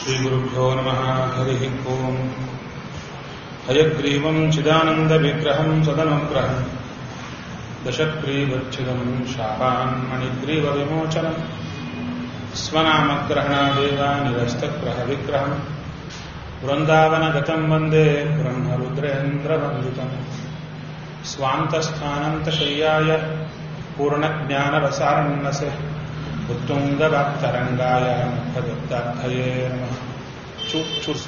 श्रीगुरुभ्यो नमः हरिः ओम् हयग्रीवम् चिदानन्दविग्रहम् सदनुग्रहम् दशग्रीवच्छिदम् शापान् मणिग्रीवविमोचनम् स्वनामग्रहणादेव निरस्तग्रहविग्रहम् वृन्दावनगतम् वन्दे ब्रह्मरुद्रेन्द्रवन्दितम् स्वान्तस्थानन्तशय्याय पूर्णज्ञानरसारण्यसे उत्तुङ्गवाक्तरङ्गाय मुखदत्तार्थये नमः चु चुस्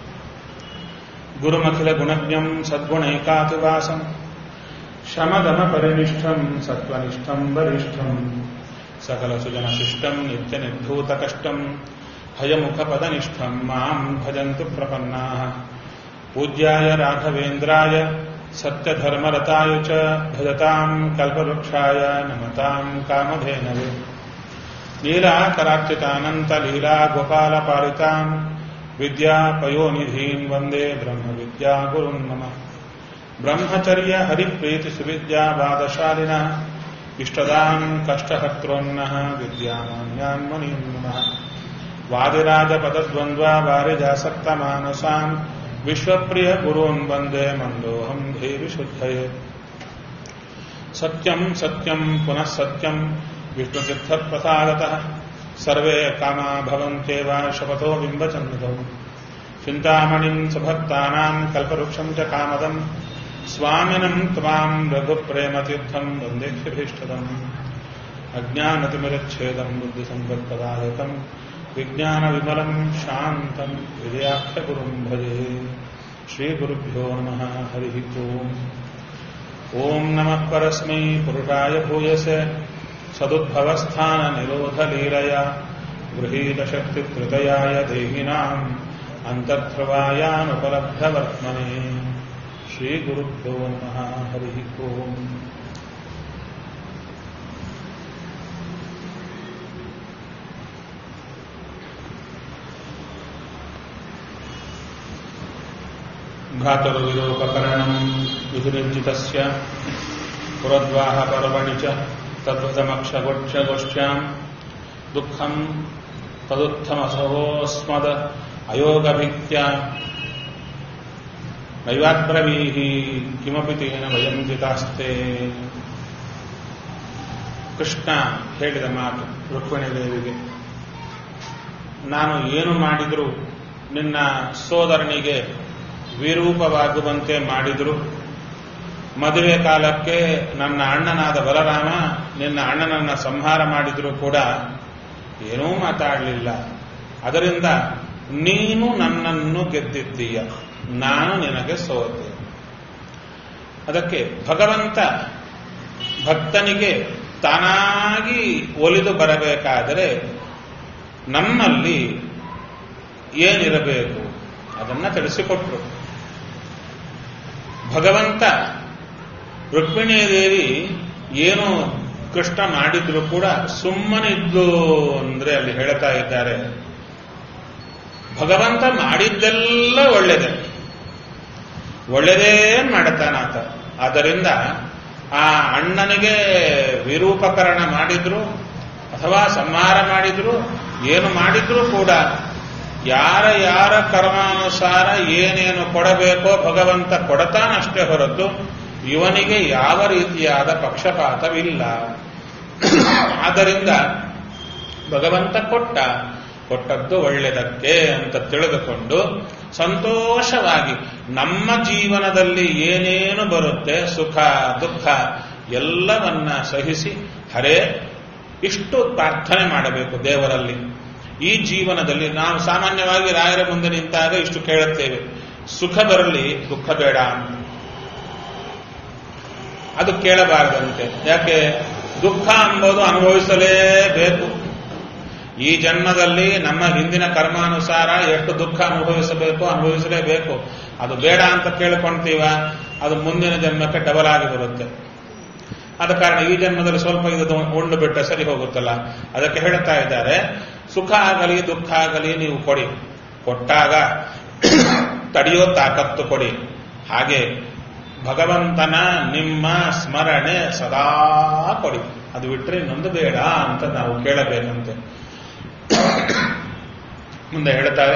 गुरुमखिलगुणज्ञम् सद्गुणैकातिवासम् शमदमपरिनिष्ठम् सत्त्वनिष्ठम् वरिष्ठम् सकलसुजनशिष्टम् नित्यनिर्धूतकष्टम् हयमुखपदनिष्ठम् माम् भजन्तु प्रपन्नाः पूज्याय राघवेन्द्राय सत्यधर्मरताय च भजताम् कल्पवृक्षाय नमताम् कामधेनवे लीलाकरार्चितानन्तलीलागोपालपालिताम् विद्यापयोनिधीन् वन्दे ब्रह्मविद्यागुरुन् मम ब्रह्मचर्य हरिप्रीतिसुविद्यावादशालिनः इष्टदान् कष्टहत्रोन्नः विद्यामान्यान् मुनीन् नमः वादिराजपदद्वन्द्वा वारिजासक्तमानसान् विश्वप्रियगुरून् वन्दे मन्दोऽहम् धीविशुद्धये सत्यम् सत्यम् पुनः सत्यम् विष्णुतीर्थप्रसादतः सर्वे कामा भवन्त्येव शपथो बिम्बचन्द्रौ चिन्तामणिम् सुभक्तानाम् कल्पवृक्षम् च कामदम् स्वामिनम् त्वाम् रघुप्रेमतीर्थम् वन्देभ्यभीष्टदम् अज्ञानतिमिरच्छेदम् बुद्धिसम्पत्पदायकम् विज्ञानविमलम् शान्तम् विजयाख्यगुरुम् भजे श्रीगुरुभ्यो नमः हरिः ओम् ॐ नमः परस्मै पुरुषाय भूयसे सदुद्भवस्थाननिरोधलीलया गृहीतशक्तिकृतयाय देहिनाम् अन्तर्ध्रुवायानुपलब्धवर्त्मने श्रीगुरुभ्यो नमः हरिः ओम् भ्रातरुविरोपकरणम् विधिनिर्जितस्य पुरद्वाहपर्वणि च तद्वदमक्षगोक्षगोष्ठ्याम् दुःखम् तदुत्थमसहोऽस्मद अयोगभीत्या नैवाब्रवीः किमपि तेन वयम् जितास्ते ಕೃಷ್ಣ ಹೇಳಿದ ಮಾತು ರುಕ್ಮಿಣಿ ದೇವಿಗೆ ನಾನು ಏನು ಮಾಡಿದರೂ ನಿನ್ನ ಸೋದರನಿಗೆ ವಿರೂಪವಾಗುವಂತೆ ಮಾಡಿದ್ರು ಮದುವೆ ಕಾಲಕ್ಕೆ ನನ್ನ ಅಣ್ಣನಾದ ಬಲರಾಮ ನಿನ್ನ ಅಣ್ಣನನ್ನ ಸಂಹಾರ ಮಾಡಿದ್ರು ಕೂಡ ಏನೂ ಮಾತಾಡಲಿಲ್ಲ ಅದರಿಂದ ನೀನು ನನ್ನನ್ನು ಗೆದ್ದಿದ್ದೀಯ ನಾನು ನಿನಗೆ ಸೋತೆ ಅದಕ್ಕೆ ಭಗವಂತ ಭಕ್ತನಿಗೆ ತಾನಾಗಿ ಒಲಿದು ಬರಬೇಕಾದರೆ ನಮ್ಮಲ್ಲಿ ಏನಿರಬೇಕು ಅದನ್ನ ತಿಳಿಸಿಕೊಟ್ರು ಭಗವಂತ ರುಕ್ಮಿಣೀ ದೇವಿ ಏನು ಕೃಷ್ಣ ಮಾಡಿದ್ರು ಕೂಡ ಸುಮ್ಮನಿದ್ದು ಅಂದ್ರೆ ಅಲ್ಲಿ ಹೇಳ್ತಾ ಇದ್ದಾರೆ ಭಗವಂತ ಮಾಡಿದ್ದೆಲ್ಲ ಒಳ್ಳೆಯದೇ ಒಳ್ಳೆಯದೇ ಮಾಡತಾನಾತ ಆದ್ದರಿಂದ ಆ ಅಣ್ಣನಿಗೆ ವಿರೂಪಕರಣ ಮಾಡಿದ್ರು ಅಥವಾ ಸಂಹಾರ ಮಾಡಿದ್ರು ಏನು ಮಾಡಿದ್ರು ಕೂಡ ಯಾರ ಯಾರ ಕರ್ಮಾನುಸಾರ ಏನೇನು ಕೊಡಬೇಕೋ ಭಗವಂತ ಕೊಡತಾನಷ್ಟೇ ಹೊರತು ಇವನಿಗೆ ಯಾವ ರೀತಿಯಾದ ಪಕ್ಷಪಾತವಿಲ್ಲ ಆದ್ದರಿಂದ ಭಗವಂತ ಕೊಟ್ಟ ಕೊಟ್ಟದ್ದು ಒಳ್ಳೆಯದಕ್ಕೆ ಅಂತ ತಿಳಿದುಕೊಂಡು ಸಂತೋಷವಾಗಿ ನಮ್ಮ ಜೀವನದಲ್ಲಿ ಏನೇನು ಬರುತ್ತೆ ಸುಖ ದುಃಖ ಎಲ್ಲವನ್ನ ಸಹಿಸಿ ಹರೇ ಇಷ್ಟು ಪ್ರಾರ್ಥನೆ ಮಾಡಬೇಕು ದೇವರಲ್ಲಿ ಈ ಜೀವನದಲ್ಲಿ ನಾವು ಸಾಮಾನ್ಯವಾಗಿ ರಾಯರ ಮುಂದೆ ನಿಂತಾಗ ಇಷ್ಟು ಕೇಳುತ್ತೇವೆ ಸುಖ ಬರಲಿ ದುಃಖ ಬೇಡ ಅದು ಕೇಳಬಾರದಂತೆ ಯಾಕೆ ದುಃಖ ಎಂಬುದು ಅನುಭವಿಸಲೇಬೇಕು ಈ ಜನ್ಮದಲ್ಲಿ ನಮ್ಮ ಹಿಂದಿನ ಕರ್ಮಾನುಸಾರ ಎಷ್ಟು ದುಃಖ ಅನುಭವಿಸಬೇಕು ಅನುಭವಿಸಲೇಬೇಕು ಅದು ಬೇಡ ಅಂತ ಕೇಳಿಕೊಂತೀವ ಅದು ಮುಂದಿನ ಜನ್ಮಕ್ಕೆ ಡಬಲ್ ಆಗಿ ಬರುತ್ತೆ ಆದ ಕಾರಣ ಈ ಜನ್ಮದಲ್ಲಿ ಸ್ವಲ್ಪ ಇದು ಉಂಡು ಬಿಟ್ಟರೆ ಸರಿ ಹೋಗುತ್ತಲ್ಲ ಅದಕ್ಕೆ ಹೇಳ್ತಾ ಇದ್ದಾರೆ ಸುಖ ಆಗಲಿ ದುಃಖ ಆಗಲಿ ನೀವು ಕೊಡಿ ಕೊಟ್ಟಾಗ ತಡೆಯೋ ತಾಕತ್ತು ಕೊಡಿ ಹಾಗೆ ಭಗವಂತನ ನಿಮ್ಮ ಸ್ಮರಣೆ ಸದಾ ಕೊಡಿ ಅದು ಬಿಟ್ಟರೆ ಇನ್ನೊಂದು ಬೇಡ ಅಂತ ನಾವು ಕೇಳಬೇಕಂತೆ ಮುಂದೆ ಹೇಳ್ತಾರೆ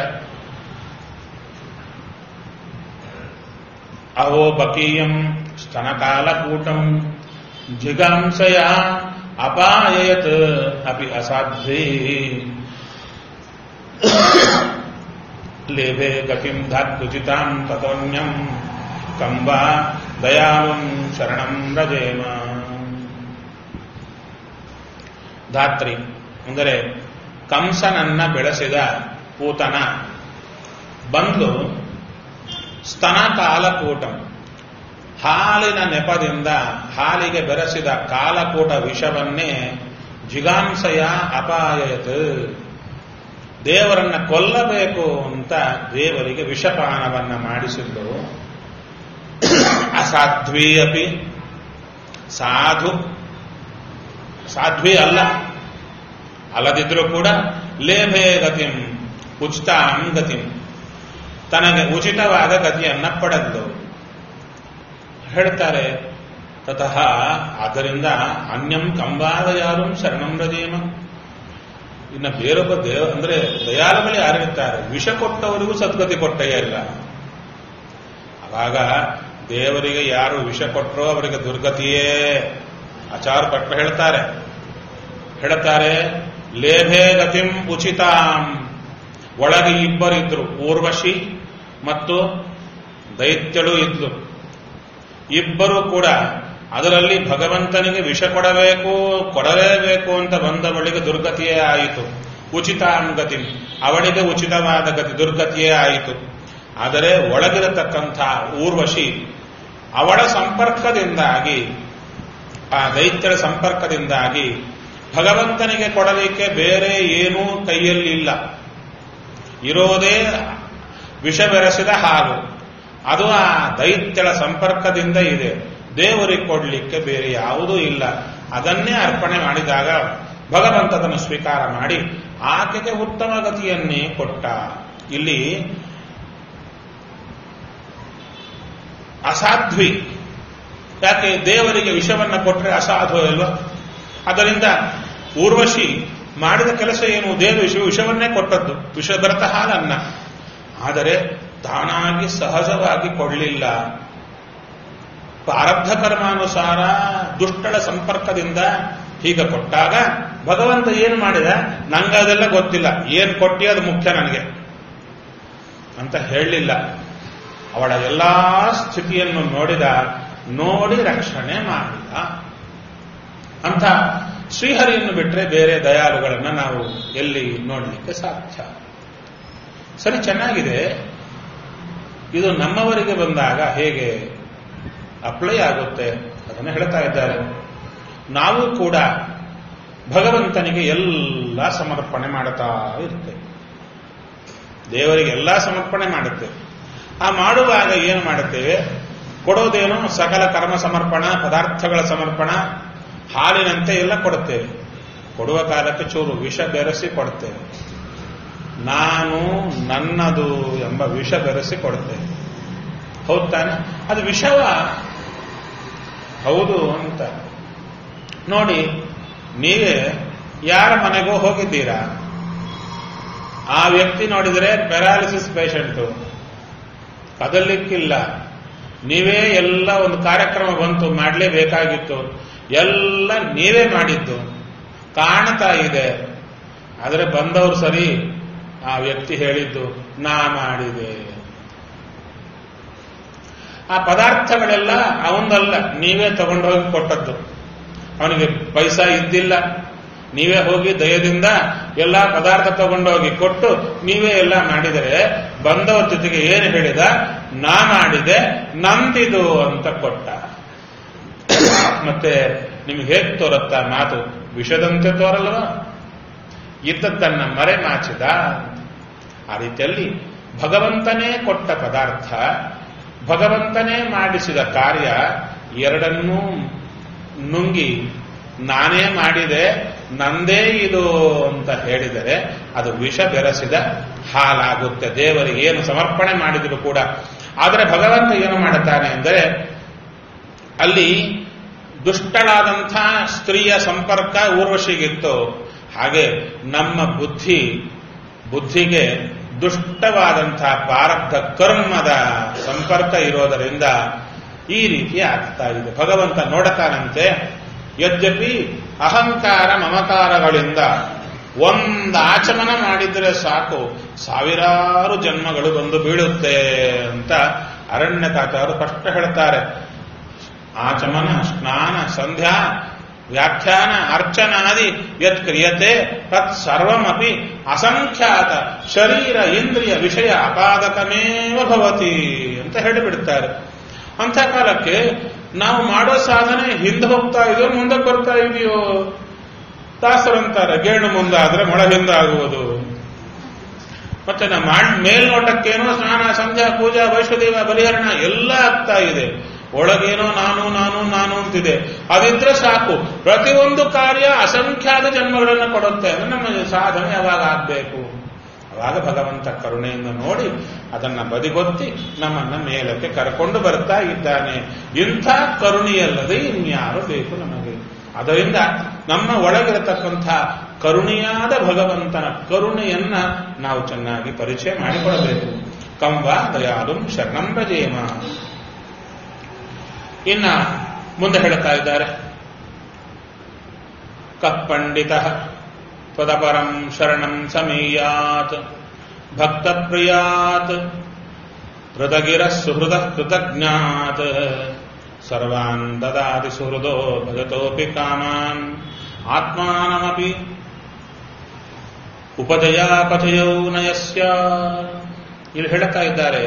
ಅಹೋ ಬಕೀಯಂ ಸ್ತನಕಾಲಕೂಟಂ ಜಿಗಾಂಸಯ ಅಪಾಯಯತ್ ಅಪಿ ಅಸಾಧ್ವೇ ಲೇಭೆ ಗತಿಂ ಧಾತ್ಯುಚಿತಾಂ ತತೋನ್ಯಂ ಕಂಬಾ ದಯಾವಂ ಶರಣಂ ರಜೇಮ ಧಾತ್ರಿ ಅಂದರೆ ಕಂಸನನ್ನ ಬೆಳೆಸಿದ ಪೂತನ ಬಂದು ಸ್ತನ ಕಾಲಕೂಟಂ ಹಾಲಿನ ನೆಪದಿಂದ ಹಾಲಿಗೆ ಬೆರೆಸಿದ ಕಾಲಕೂಟ ವಿಷವನ್ನೇ ಜಿಗಾಂಸಯ ಅಪಾಯಯತ್ ದೇವರನ್ನ ಕೊಲ್ಲಬೇಕು ಅಂತ ದೇವರಿಗೆ ವಿಷಪಾನವನ್ನ ಮಾಡಿಸಿದ್ದು ಅಸಾಧ್ವಿ ಅಪಿ ಸಾಧು ಸಾಧ್ವಿ ಅಲ್ಲ ಅಲ್ಲದಿದ್ರೂ ಕೂಡ ಲೇಭೆ ಗತಿಂ ಉಚಿತಾಂ ಗತಿಂ ತನಗೆ ಉಚಿತವಾದ ಗತಿಯನ್ನ ಪಡೆದು ಹೇಳ್ತಾರೆ ತತಃ ಆದ್ದರಿಂದ ಅನ್ಯಂ ಕಂಬಾದ ಯಾರು ಶರಣಂ ರಜೇಮ ಇನ್ನು ಬೇರೊಬ್ಬ ದೇವ ಅಂದ್ರೆ ದಯಾಳುಗಳು ಯಾರಿರ್ತಾರೆ ವಿಷ ಕೊಟ್ಟವರಿಗೂ ಸದ್ಗತಿ ಕೊಟ್ಟೇ ಇಲ್ಲ ಅವಾಗ ದೇವರಿಗೆ ಯಾರು ವಿಷ ಕೊಟ್ಟರೋ ಅವರಿಗೆ ದುರ್ಗತಿಯೇ ಆಚಾರ ಭಟ್ರು ಹೇಳ್ತಾರೆ ಹೇಳ್ತಾರೆ ಲೇಭೆ ಗತಿಂ ಉಚಿತಾಂ ಒಳಗೆ ಇಬ್ಬರಿದ್ರು ಊರ್ವಶಿ ಮತ್ತು ದೈತ್ಯಳು ಇದ್ಲು ಇಬ್ಬರು ಕೂಡ ಅದರಲ್ಲಿ ಭಗವಂತನಿಗೆ ವಿಷ ಕೊಡಬೇಕು ಕೊಡಲೇಬೇಕು ಅಂತ ಬಂದ ಬಳಿಗೆ ದುರ್ಗತಿಯೇ ಆಯಿತು ಉಚಿತಾಂ ಗತಿ ಅವಳಿಗೆ ಉಚಿತವಾದ ಗತಿ ದುರ್ಗತಿಯೇ ಆಯಿತು ಆದರೆ ಒಳಗಿರತಕ್ಕಂಥ ಊರ್ವಶಿ ಅವಳ ಸಂಪರ್ಕದಿಂದಾಗಿ ಆ ದೈತ್ಯರ ಸಂಪರ್ಕದಿಂದಾಗಿ ಭಗವಂತನಿಗೆ ಕೊಡಲಿಕ್ಕೆ ಬೇರೆ ಏನೂ ಕೈಯಲ್ಲಿ ಇಲ್ಲ ಇರೋದೇ ವಿಷ ಬೆರೆಸಿದ ಹಾಲು ಅದು ಆ ದೈತ್ಯಳ ಸಂಪರ್ಕದಿಂದ ಇದೆ ದೇವರಿಗೆ ಕೊಡಲಿಕ್ಕೆ ಬೇರೆ ಯಾವುದೂ ಇಲ್ಲ ಅದನ್ನೇ ಅರ್ಪಣೆ ಮಾಡಿದಾಗ ಭಗವಂತ ಅದನ್ನು ಸ್ವೀಕಾರ ಮಾಡಿ ಆಕೆಗೆ ಉತ್ತಮ ಗತಿಯನ್ನೇ ಕೊಟ್ಟ ಇಲ್ಲಿ ಅಸಾಧ್ವಿ ಯಾಕೆ ದೇವರಿಗೆ ವಿಷವನ್ನ ಕೊಟ್ಟರೆ ಅಸಾಧು ಅಲ್ವಾ ಅದರಿಂದ ಊರ್ವಶಿ ಮಾಡಿದ ಕೆಲಸ ಏನು ದೇವ ವಿಷ ವಿಷವನ್ನೇ ಕೊಟ್ಟದ್ದು ವಿಷ ಬರತ ಹಾಲನ್ನ ಆದರೆ ತಾನಾಗಿ ಸಹಜವಾಗಿ ಕೊಡಲಿಲ್ಲ ಪ್ರಾರಬ್ಧ ಕರ್ಮಾನುಸಾರ ದುಷ್ಟಳ ಸಂಪರ್ಕದಿಂದ ಹೀಗೆ ಕೊಟ್ಟಾಗ ಭಗವಂತ ಏನು ಮಾಡಿದ ನಂಗೆ ಅದೆಲ್ಲ ಗೊತ್ತಿಲ್ಲ ಏನು ಕೊಟ್ಟಿ ಅದು ಮುಖ್ಯ ನನಗೆ ಅಂತ ಹೇಳಲಿಲ್ಲ ಅವಳ ಎಲ್ಲಾ ಸ್ಥಿತಿಯನ್ನು ನೋಡಿದ ನೋಡಿ ರಕ್ಷಣೆ ಮಾಡಿದ ಅಂತ ಶ್ರೀಹರಿಯನ್ನು ಬಿಟ್ಟರೆ ಬೇರೆ ದಯಾಳುಗಳನ್ನ ನಾವು ಎಲ್ಲಿ ನೋಡಲಿಕ್ಕೆ ಸಾಧ್ಯ ಸರಿ ಚೆನ್ನಾಗಿದೆ ಇದು ನಮ್ಮವರಿಗೆ ಬಂದಾಗ ಹೇಗೆ ಅಪ್ಲೈ ಆಗುತ್ತೆ ಅದನ್ನು ಹೇಳ್ತಾ ಇದ್ದಾರೆ ನಾವು ಕೂಡ ಭಗವಂತನಿಗೆ ಎಲ್ಲ ಸಮರ್ಪಣೆ ಮಾಡುತ್ತಾ ಇರ್ತೇವೆ ದೇವರಿಗೆ ಎಲ್ಲ ಸಮರ್ಪಣೆ ಮಾಡುತ್ತೇವೆ ಆ ಮಾಡುವಾಗ ಏನು ಮಾಡುತ್ತೇವೆ ಕೊಡೋದೇನು ಸಕಲ ಕರ್ಮ ಸಮರ್ಪಣ ಪದಾರ್ಥಗಳ ಸಮರ್ಪಣ ಹಾಲಿನಂತೆ ಎಲ್ಲ ಕೊಡುತ್ತೇವೆ ಕೊಡುವ ಕಾಲಕ್ಕೆ ಚೂರು ವಿಷ ಬೆರೆಸಿ ಕೊಡ್ತೇವೆ ನಾನು ನನ್ನದು ಎಂಬ ವಿಷ ಬೆರೆಸಿ ಕೊಡ್ತೇವೆ ಹೌದು ತಾನೆ ಅದು ವಿಷವ ಹೌದು ಅಂತ ನೋಡಿ ನೀವೇ ಯಾರ ಮನೆಗೋ ಹೋಗಿದ್ದೀರಾ ಆ ವ್ಯಕ್ತಿ ನೋಡಿದರೆ ಪ್ಯಾರಾಲಿಸಿಸ್ ಪೇಷಂಟು ಕದಲಿಕ್ಕಿಲ್ಲ ನೀವೇ ಎಲ್ಲ ಒಂದು ಕಾರ್ಯಕ್ರಮ ಬಂತು ಮಾಡಲೇಬೇಕಾಗಿತ್ತು ಎಲ್ಲ ನೀವೇ ಮಾಡಿದ್ದು ಕಾಣ್ತಾ ಇದೆ ಆದರೆ ಬಂದವರು ಸರಿ ಆ ವ್ಯಕ್ತಿ ಹೇಳಿದ್ದು ನಾ ಮಾಡಿದೆ ಆ ಪದಾರ್ಥಗಳೆಲ್ಲ ಅವನದಲ್ಲ ನೀವೇ ತಗೊಂಡೋಗಿ ಕೊಟ್ಟದ್ದು ಅವನಿಗೆ ಪೈಸಾ ಇದ್ದಿಲ್ಲ ನೀವೇ ಹೋಗಿ ದಯದಿಂದ ಎಲ್ಲ ಪದಾರ್ಥ ತಗೊಂಡೋಗಿ ಕೊಟ್ಟು ನೀವೇ ಎಲ್ಲ ಮಾಡಿದರೆ ಬಂದವ್ರ ಜೊತೆಗೆ ಏನು ಹೇಳಿದ ನಾ ಮಾಡಿದೆ ನಂದಿದು ಅಂತ ಕೊಟ್ಟ ಮತ್ತೆ ನಿಮ್ಗೆ ಹೇಗೆ ತೋರುತ್ತಾ ಮಾತು ವಿಷದಂತೆ ತೋರಲ್ವ ಇದ್ದದ್ದನ್ನ ಮರೆ ಮಾಚಿದ ಆ ರೀತಿಯಲ್ಲಿ ಭಗವಂತನೇ ಕೊಟ್ಟ ಪದಾರ್ಥ ಭಗವಂತನೇ ಮಾಡಿಸಿದ ಕಾರ್ಯ ಎರಡನ್ನೂ ನುಂಗಿ ನಾನೇ ಮಾಡಿದೆ ನಂದೇ ಇದು ಅಂತ ಹೇಳಿದರೆ ಅದು ವಿಷ ಬೆರೆಸಿದ ಹಾಲಾಗುತ್ತೆ ದೇವರಿಗೆ ಏನು ಸಮರ್ಪಣೆ ಮಾಡಿದ್ರು ಕೂಡ ಆದರೆ ಭಗವಂತ ಏನು ಮಾಡುತ್ತಾನೆ ಎಂದರೆ ಅಲ್ಲಿ ದುಷ್ಟಳಾದಂಥ ಸ್ತ್ರೀಯ ಸಂಪರ್ಕ ಊರ್ವಶಿಗಿತ್ತು ಹಾಗೆ ನಮ್ಮ ಬುದ್ಧಿ ಬುದ್ಧಿಗೆ ದುಷ್ಟವಾದಂತಹ ಪ್ರಾರಬ್ಧ ಕರ್ಮದ ಸಂಪರ್ಕ ಇರೋದರಿಂದ ಈ ರೀತಿ ಆಗ್ತಾ ಇದೆ ಭಗವಂತ ನೋಡತಾನಂತೆ ಯದ್ಯಪಿ ಅಹಂಕಾರ ಮಮಕಾರಗಳಿಂದ ಒಂದು ಆಚಮನ ಮಾಡಿದ್ರೆ ಸಾಕು ಸಾವಿರಾರು ಜನ್ಮಗಳು ಬಂದು ಬೀಳುತ್ತೆ ಅಂತ ಅರಣ್ಯಕಾಚಾರರು ಸ್ಪಷ್ಟ ಹೇಳ್ತಾರೆ ಆಚಮನ ಸ್ನಾನ ಸಂಧ್ಯಾ ವ್ಯಾಖ್ಯಾನ ಅರ್ಚನಾದಿ ಯತ್ ಕ್ರಿಯತೆ ತತ್ ಸರ್ವಮಪಿ ಅಸಂಖ್ಯಾತ ಶರೀರ ಇಂದ್ರಿಯ ವಿಷಯ ಅಪಾದಕಮೇವ ಭವತಿ ಅಂತ ಹೇಳಿಬಿಡ್ತಾರೆ ಅಂಥ ಕಾಲಕ್ಕೆ ನಾವು ಮಾಡೋ ಸಾಧನೆ ಹಿಂದೆ ಹೋಗ್ತಾ ಇದೆಯೋ ಮುಂದೆ ಬರ್ತಾ ಇದೆಯೋ ದಾಸರಂತಾರೆ ಗೇಣು ಮುಂದಾದ್ರೆ ಮೊಳ ಹಿಂದಾಗುವುದು ಮತ್ತೆ ನಮ್ಮ ಮೇಲ್ನೋಟಕ್ಕೇನೋ ಸ್ನಾನ ಸಂಧ್ಯಾ ಪೂಜಾ ವೈಶ್ವದೇವ ಬಲಿಹರಣ ಎಲ್ಲ ಆಗ್ತಾ ಇದೆ ಒಳಗೇನೋ ನಾನು ನಾನು ನಾನು ಅಂತಿದೆ ಅದಿದ್ರೆ ಸಾಕು ಪ್ರತಿಯೊಂದು ಕಾರ್ಯ ಅಸಂಖ್ಯಾತ ಜನ್ಮಗಳನ್ನು ಕೊಡುತ್ತೆ ಅಂದ್ರೆ ನಮ್ಮ ಸಾಧನೆ ಯಾವಾಗ ಆಗ್ಬೇಕು ಅವಾಗ ಭಗವಂತ ಕರುಣೆಯಿಂದ ನೋಡಿ ಅದನ್ನ ಬದಿಗೊತ್ತಿ ನಮ್ಮನ್ನ ಮೇಲಕ್ಕೆ ಕರ್ಕೊಂಡು ಬರ್ತಾ ಇದ್ದಾನೆ ಇಂಥ ಕರುಣೆಯಲ್ಲದೆ ಇನ್ಯಾರು ಬೇಕು ನಮಗೆ ಅದರಿಂದ ನಮ್ಮ ಒಳಗಿರತಕ್ಕಂಥ ಕರುಣೆಯಾದ ಭಗವಂತನ ಕರುಣೆಯನ್ನ ನಾವು ಚೆನ್ನಾಗಿ ಪರಿಚಯ ಮಾಡಿಕೊಳ್ಳಬೇಕು ಕಂವ ದಯಾಲು ಶರಣಂ ಭಜೇಮ ಇನ್ನ ಮುಂದೆ ಹೇಳ್ತಾ ಇದ್ದಾರೆ ಕಪ್ಪಂಡಿತ ತ್ವದಪರಂ ಶರಣಂ ಸಮೀಯಾತ್ ಭಕ್ತ ಪ್ರಿಯಾತ್ ಹೃದಗಿರ ಸುಹೃದ ಕೃತಜ್ಞಾತ್ ಸರ್ವಾನ್ ದದಾತಿ ಸುಹೃದೋ ಭಜತೋಪಿ ಕಾಮಾನ್ ಆತ್ಮಾನಮಪಿ ಉಪಜಯಾಪಚಯೌ ನಯಸ್ಯ ಇಲ್ಲಿ ಹೇಳ್ತಾ ಇದ್ದಾರೆ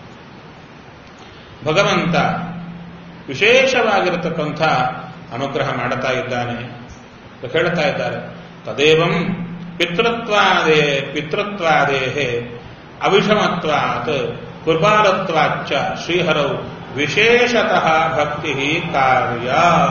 ಭಗವಂತ ವಿಶೇಷವಾಗಿರತಕ್ಕಂಥ ಅನುಗ್ರಹ ಮಾಡುತ್ತಾ ಇದ್ದಾನೆ ಹೇಳ್ತಾ ಇದ್ದಾರೆ ತದೇವಂ ಪಿತೃತ್ವಾದೇ ಪಿತೃತ್ವಾದೇಹೆ ಅವಿಷಮತ್ವಾತ್ ಕೃಪಾಲತ್ವಾಚ್ಚ ಶ್ರೀಹರೌ ವಿಶೇಷತಃ ಭಕ್ತಿ ಕಾರ್ಯ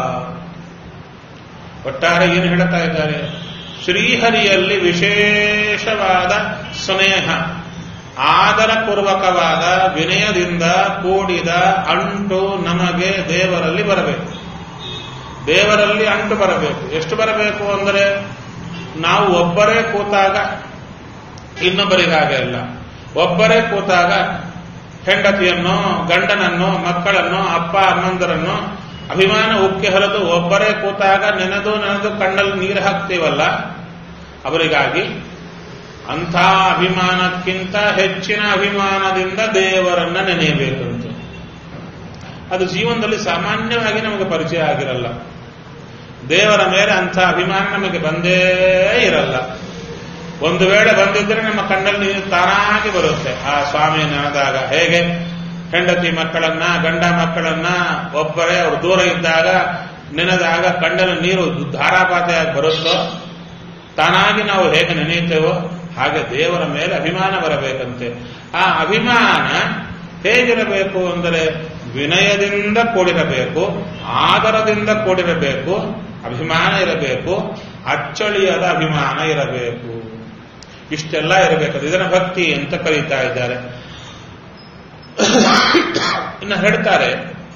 ಒಟ್ಟಾರೆ ಏನು ಹೇಳ್ತಾ ಇದ್ದಾರೆ ಶ್ರೀಹರಿಯಲ್ಲಿ ವಿಶೇಷವಾದ ಸ್ನೇಹ ಆದರಪೂರ್ವಕವಾದ ವಿನಯದಿಂದ ಕೂಡಿದ ಅಂಟು ನಮಗೆ ದೇವರಲ್ಲಿ ಬರಬೇಕು ದೇವರಲ್ಲಿ ಅಂಟು ಬರಬೇಕು ಎಷ್ಟು ಬರಬೇಕು ಅಂದರೆ ನಾವು ಒಬ್ಬರೇ ಕೂತಾಗ ಇನ್ನೊಬ್ಬರಿಗಾಗೆ ಇಲ್ಲ ಒಬ್ಬರೇ ಕೂತಾಗ ಹೆಂಡತಿಯನ್ನು ಗಂಡನನ್ನು ಮಕ್ಕಳನ್ನು ಅಪ್ಪ ಅಮ್ಮಂದರನ್ನು ಅಭಿಮಾನ ಉಕ್ಕಿ ಹರಿದು ಒಬ್ಬರೇ ಕೂತಾಗ ನೆನೆದು ನೆನೆದು ಕಣ್ಣಲ್ಲಿ ನೀರು ಹಾಕ್ತೀವಲ್ಲ ಅವರಿಗಾಗಿ ಅಂಥ ಅಭಿಮಾನಕ್ಕಿಂತ ಹೆಚ್ಚಿನ ಅಭಿಮಾನದಿಂದ ದೇವರನ್ನ ನೆನೆಯಬೇಕಂತ ಅದು ಜೀವನದಲ್ಲಿ ಸಾಮಾನ್ಯವಾಗಿ ನಮಗೆ ಪರಿಚಯ ಆಗಿರಲ್ಲ ದೇವರ ಮೇಲೆ ಅಂಥ ಅಭಿಮಾನ ನಮಗೆ ಬಂದೇ ಇರಲ್ಲ ಒಂದು ವೇಳೆ ಬಂದಿದ್ರೆ ನಮ್ಮ ಕಣ್ಣಲ್ಲಿ ನೀರು ತಾನಾಗಿ ಬರುತ್ತೆ ಆ ಸ್ವಾಮಿ ನೆನೆದಾಗ ಹೇಗೆ ಹೆಂಡತಿ ಮಕ್ಕಳನ್ನ ಗಂಡ ಮಕ್ಕಳನ್ನ ಒಬ್ಬರೇ ಅವರು ದೂರ ಇದ್ದಾಗ ನೆನೆದಾಗ ಕಣ್ಣಲ್ಲಿ ನೀರು ಧಾರಾಪಾತೆಯಾಗಿ ಬರುತ್ತೋ ತಾನಾಗಿ ನಾವು ಹೇಗೆ ನೆನೆಯುತ್ತೇವೋ ಹಾಗೆ ದೇವರ ಮೇಲೆ ಅಭಿಮಾನ ಬರಬೇಕಂತೆ ಆ ಅಭಿಮಾನ ಹೇಗಿರಬೇಕು ಅಂದರೆ ವಿನಯದಿಂದ ಕೂಡಿರಬೇಕು ಆದರದಿಂದ ಕೂಡಿರಬೇಕು ಅಭಿಮಾನ ಇರಬೇಕು ಅಚ್ಚಳಿಯದ ಅಭಿಮಾನ ಇರಬೇಕು ಇಷ್ಟೆಲ್ಲ ಇರಬೇಕು ಇದನ್ನ ಭಕ್ತಿ ಅಂತ ಕರೀತಾ ಇದ್ದಾರೆ ಇನ್ನು ಹೇಳ್ತಾರೆ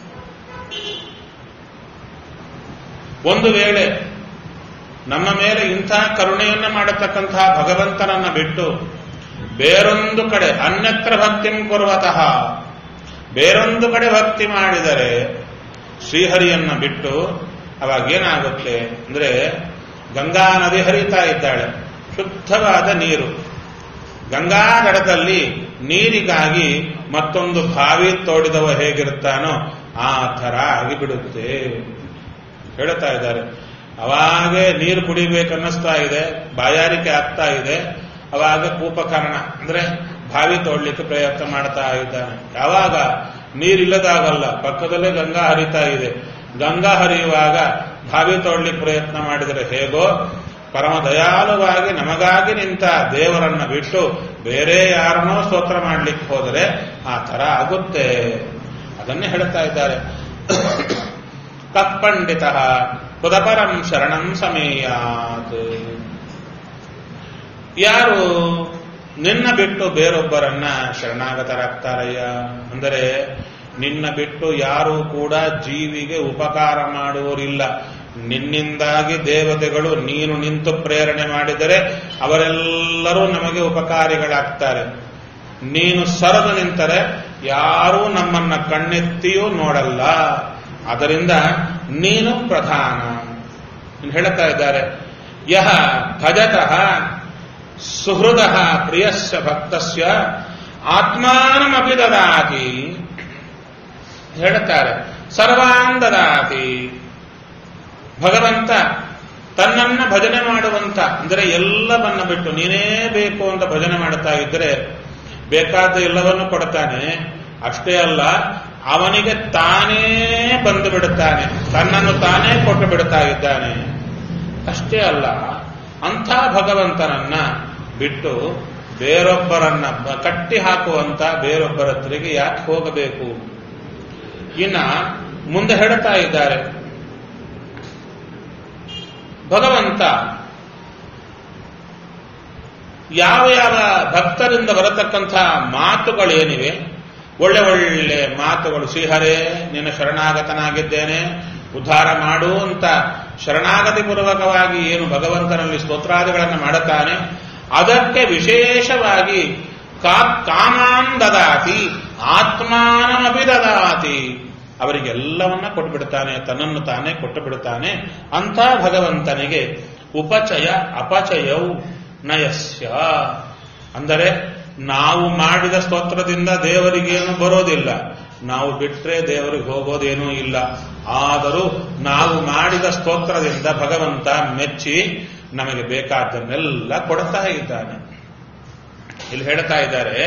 ಒಂದು ವೇಳೆ ನಮ್ಮ ಮೇಲೆ ಇಂಥ ಕರುಣೆಯನ್ನ ಮಾಡತಕ್ಕಂತಹ ಭಗವಂತನನ್ನ ಬಿಟ್ಟು ಬೇರೊಂದು ಕಡೆ ಅನ್ಯತ್ರ ಭಕ್ತಿಂ ಕೊರುವತಃ ಬೇರೊಂದು ಕಡೆ ಭಕ್ತಿ ಮಾಡಿದರೆ ಶ್ರೀಹರಿಯನ್ನ ಬಿಟ್ಟು ಅವಾಗ ಏನಾಗುತ್ತೆ ಅಂದ್ರೆ ಗಂಗಾ ನದಿ ಹರಿತಾ ಇದ್ದಾಳೆ ಶುದ್ಧವಾದ ನೀರು ಗಂಗಾ ದಡದಲ್ಲಿ ನೀರಿಗಾಗಿ ಮತ್ತೊಂದು ಬಾವಿ ತೋಡಿದವ ಹೇಗಿರುತ್ತಾನೋ ಆ ಥರ ಆಗಿಬಿಡುತ್ತೆ ಹೇಳ್ತಾ ಇದ್ದಾರೆ ಅವಾಗೆ ನೀರು ಕುಡಿಬೇಕನ್ನಿಸ್ತಾ ಇದೆ ಬಾಯಾರಿಕೆ ಆಗ್ತಾ ಇದೆ ಅವಾಗ ಕೂಪಕರ್ಣ ಅಂದ್ರೆ ಬಾವಿ ತೋಡ್ಲಿಕ್ಕೆ ಪ್ರಯತ್ನ ಮಾಡ್ತಾ ಇದ್ದಾನೆ ಯಾವಾಗ ನೀರಿಲ್ಲದಾಗಲ್ಲ ಪಕ್ಕದಲ್ಲೇ ಗಂಗಾ ಹರಿತಾ ಇದೆ ಗಂಗಾ ಹರಿಯುವಾಗ ಬಾವಿ ತೋಡ್ಲಿಕ್ಕೆ ಪ್ರಯತ್ನ ಮಾಡಿದರೆ ಹೇಗೋ ಪರಮ ದಯಾಳುವಾಗಿ ನಮಗಾಗಿ ನಿಂತ ದೇವರನ್ನ ಬಿಟ್ಟು ಬೇರೆ ಯಾರನ್ನೋ ಸ್ತೋತ್ರ ಮಾಡ್ಲಿಕ್ಕೆ ಹೋದರೆ ಆ ತರ ಆಗುತ್ತೆ ಅದನ್ನೇ ಹೇಳ್ತಾ ಇದ್ದಾರೆ ಕಪ್ಪಂಡಿತ ಪುದಪರಂ ಶರಣಂ ಸಮೀಯಾತ್ ಯಾರು ನಿನ್ನ ಬಿಟ್ಟು ಬೇರೊಬ್ಬರನ್ನ ಶರಣಾಗತರಾಗ್ತಾರಯ್ಯ ಅಂದರೆ ನಿನ್ನ ಬಿಟ್ಟು ಯಾರೂ ಕೂಡ ಜೀವಿಗೆ ಉಪಕಾರ ಮಾಡುವರಿಲ್ಲ ನಿನ್ನಿಂದಾಗಿ ದೇವತೆಗಳು ನೀನು ನಿಂತು ಪ್ರೇರಣೆ ಮಾಡಿದರೆ ಅವರೆಲ್ಲರೂ ನಮಗೆ ಉಪಕಾರಿಗಳಾಗ್ತಾರೆ ನೀನು ಸರದು ನಿಂತರೆ ಯಾರೂ ನಮ್ಮನ್ನ ಕಣ್ಣೆತ್ತಿಯೂ ನೋಡಲ್ಲ ಅದರಿಂದ ನೀನು ಪ್ರಧಾನ ಇನ್ನು ಹೇಳ್ತಾ ಇದ್ದಾರೆ ಯಹ ಭಜತಃ ಸುಹೃದ ಪ್ರಿಯಸ್ಯ ಭಕ್ತಸ್ಯ ಆತ್ಮಾನಮಪಿ ದದಾತಿ ಹೇಳ್ತಾರೆ ಸರ್ವಾನ್ ದದಾತಿ ಭಗವಂತ ತನ್ನನ್ನ ಭಜನೆ ಮಾಡುವಂತ ಅಂದರೆ ಎಲ್ಲವನ್ನ ಬಿಟ್ಟು ನೀನೇ ಬೇಕು ಅಂತ ಭಜನೆ ಮಾಡ್ತಾ ಇದ್ರೆ ಬೇಕಾದ ಎಲ್ಲವನ್ನು ಕೊಡ್ತಾನೆ ಅಷ್ಟೇ ಅಲ್ಲ ಅವನಿಗೆ ತಾನೇ ಬಂದು ಬಿಡುತ್ತಾನೆ ತನ್ನನ್ನು ತಾನೇ ಕೊಟ್ಟು ಬಿಡುತ್ತಾ ಇದ್ದಾನೆ ಅಷ್ಟೇ ಅಲ್ಲ ಅಂಥ ಭಗವಂತನನ್ನ ಬಿಟ್ಟು ಬೇರೊಬ್ಬರನ್ನ ಬ- ಕಟ್ಟಿ ಹಾಕುವಂತ ಬೇರೊಬ್ಬರ ಹತ್ರಿಗೆ ಯಾಕೆ ಹೋಗಬೇಕು ಇನ್ನ ಮುಂದೆ ಹೇಳ್ತಾ ಇದ್ದಾರೆ ಭಗವಂತ ಯಾವ ಯಾವ ಭಕ್ತರಿಂದ ಬರತಕ್ಕಂಥ ಮಾತುಗಳೇನಿವೆ ಒಳ್ಳೆ ಒಳ್ಳೆ ಮಾತುಗಳು ಶ್ರೀಹರೇ ನಿನ್ನ ಶರಣಾಗತನಾಗಿದ್ದೇನೆ ಉದ್ಧಾರ ಮಾಡು ಅಂತ ಶರಣಾಗತಿ ಪೂರ್ವಕವಾಗಿ ಏನು ಭಗವಂತನಲ್ಲಿ ಸ್ತೋತ್ರಾದಿಗಳನ್ನು ಮಾಡುತ್ತಾನೆ ಅದಕ್ಕೆ ವಿಶೇಷವಾಗಿ ಕಾ ಕಾಮಾನ್ ದದಾತಿ ಆತ್ಮಾನಮಪಿ ದದಾತಿ ಅವರಿಗೆಲ್ಲವನ್ನ ಕೊಟ್ಟು ಬಿಡ್ತಾನೆ ತನ್ನನ್ನು ತಾನೇ ಕೊಟ್ಟು ಬಿಡುತ್ತಾನೆ ಅಂತ ಭಗವಂತನಿಗೆ ಉಪಚಯ ಅಪಚಯವು ನಯಸ್ಯ ಅಂದರೆ ನಾವು ಮಾಡಿದ ಸ್ತೋತ್ರದಿಂದ ದೇವರಿಗೇನು ಬರೋದಿಲ್ಲ ನಾವು ಬಿಟ್ರೆ ದೇವರಿಗೆ ಹೋಗೋದೇನೂ ಇಲ್ಲ ಆದರೂ ನಾವು ಮಾಡಿದ ಸ್ತೋತ್ರದಿಂದ ಭಗವಂತ ಮೆಚ್ಚಿ ನಮಗೆ ಬೇಕಾದ್ದನ್ನೆಲ್ಲ ಕೊಡ್ತಾ ಇದ್ದಾನೆ ಇಲ್ಲಿ ಹೇಳ್ತಾ ಇದ್ದಾರೆ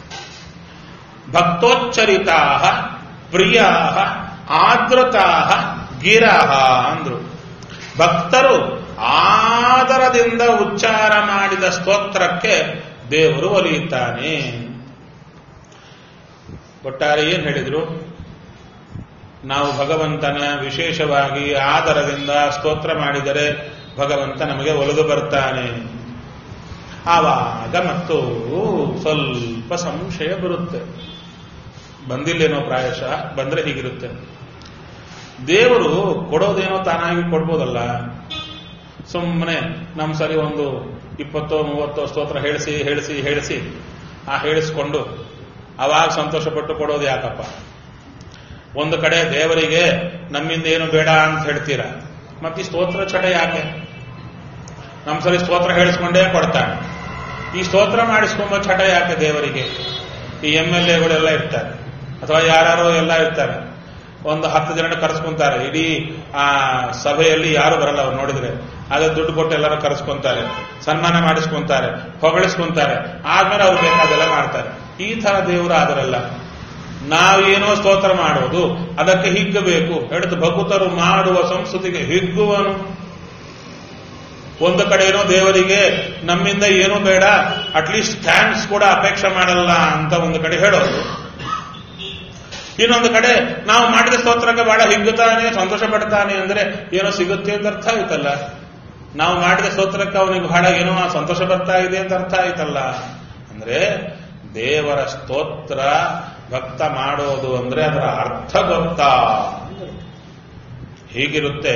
ಭಕ್ತೋಚ್ಚರಿತಾ ಪ್ರಿಯಾ ಆದೃತಾ ಗಿರಾ ಅಂದ್ರು ಭಕ್ತರು ಆದರದಿಂದ ಉಚ್ಚಾರ ಮಾಡಿದ ಸ್ತೋತ್ರಕ್ಕೆ ದೇವರು ಒಲಿಯುತ್ತಾನೆ ಒಟ್ಟಾರೆ ಏನ್ ಹೇಳಿದ್ರು ನಾವು ಭಗವಂತನ ವಿಶೇಷವಾಗಿ ಆದರದಿಂದ ಸ್ತೋತ್ರ ಮಾಡಿದರೆ ಭಗವಂತ ನಮಗೆ ಒಲಿದು ಬರ್ತಾನೆ ಆವಾಗ ಮತ್ತು ಸ್ವಲ್ಪ ಸಂಶಯ ಬರುತ್ತೆ ಬಂದಿಲ್ಲೇನೋ ಪ್ರಾಯಶಃ ಬಂದ್ರೆ ಹೀಗಿರುತ್ತೆ ದೇವರು ಕೊಡೋದೇನೋ ತಾನಾಗಿ ಕೊಡ್ಬೋದಲ್ಲ ಸುಮ್ಮನೆ ನಮ್ಮ ಸರಿ ಒಂದು ಇಪ್ಪತ್ತೋ ಮೂವತ್ತೋ ಸ್ತೋತ್ರ ಹೇಳಿಸಿ ಹೇಳಿಸಿ ಹೇಳಿಸಿ ಆ ಹೇಳಿಸ್ಕೊಂಡು ಅವಾಗ ಸಂತೋಷಪಟ್ಟು ಕೊಡೋದು ಯಾಕಪ್ಪ ಒಂದು ಕಡೆ ದೇವರಿಗೆ ನಮ್ಮಿಂದ ಏನು ಬೇಡ ಅಂತ ಹೇಳ್ತೀರಾ ಮತ್ತೆ ಈ ಸ್ತೋತ್ರ ಚಟ ಯಾಕೆ ನಮ್ಮ ಸರಿ ಸ್ತೋತ್ರ ಹೇಳಿಸ್ಕೊಂಡೇ ಕೊಡ್ತಾನೆ ಈ ಸ್ತೋತ್ರ ಮಾಡಿಸ್ಕೊಂಬ ಚಟ ಯಾಕೆ ದೇವರಿಗೆ ಈ ಎಂ ಎಲ್ ಎಗಳೆಲ್ಲ ಇರ್ತಾರೆ ಅಥವಾ ಯಾರು ಎಲ್ಲ ಇರ್ತಾರೆ ಒಂದು ಹತ್ತು ಜನ ಕರೆಸ್ಕೊಂತಾರೆ ಇಡೀ ಆ ಸಭೆಯಲ್ಲಿ ಯಾರು ಬರಲ್ಲ ಅವ್ರು ನೋಡಿದ್ರೆ ಅದೇ ದುಡ್ಡು ಕೊಟ್ಟು ಎಲ್ಲರೂ ಕರೆಸ್ಕೊಂತಾರೆ ಸನ್ಮಾನ ಮಾಡಿಸ್ಕೊಂತಾರೆ ಹೊಗಳಿಸ್ಕೊಂತಾರೆ ಆದ್ಮೇಲೆ ಅವ್ರು ಬೇಕಾದೆಲ್ಲ ಮಾಡ್ತಾರೆ ಈ ತರ ದೇವರು ಆದರಲ್ಲ ನಾವೇನೋ ಸ್ತೋತ್ರ ಮಾಡೋದು ಅದಕ್ಕೆ ಹಿಗ್ಗಬೇಕು ಹೇಳಿದ ಭಕುತರು ಮಾಡುವ ಸಂಸ್ಕೃತಿಗೆ ಹಿಗ್ಗುವನು ಒಂದು ಕಡೆ ಏನೋ ದೇವರಿಗೆ ನಮ್ಮಿಂದ ಏನೂ ಬೇಡ ಅಟ್ಲೀಸ್ಟ್ ಥ್ಯಾಂಕ್ಸ್ ಕೂಡ ಅಪೇಕ್ಷೆ ಮಾಡಲ್ಲ ಅಂತ ಒಂದು ಕಡೆ ಹೇಳೋದು ಇನ್ನೊಂದು ಕಡೆ ನಾವು ಮಾಡಿದ ಸ್ತೋತ್ರಕ್ಕೆ ಬಹಳ ಹಿಗ್ಗುತ್ತಾನೆ ಸಂತೋಷ ಪಡ್ತಾನೆ ಅಂದ್ರೆ ಏನೋ ಸಿಗುತ್ತೆ ಅಂತ ಅರ್ಥ ಆಯ್ತಲ್ಲ ನಾವು ಮಾಡಿದ ಸ್ತೋತ್ರಕ್ಕೆ ಅವನಿಗೆ ಬಹಳ ಏನೋ ಸಂತೋಷ ಬರ್ತಾ ಇದೆ ಅಂತ ಅರ್ಥ ಆಯ್ತಲ್ಲ ಅಂದ್ರೆ ದೇವರ ಸ್ತೋತ್ರ ಭಕ್ತ ಮಾಡೋದು ಅಂದ್ರೆ ಅದರ ಅರ್ಥ ಗೊತ್ತಾ ಹೀಗಿರುತ್ತೆ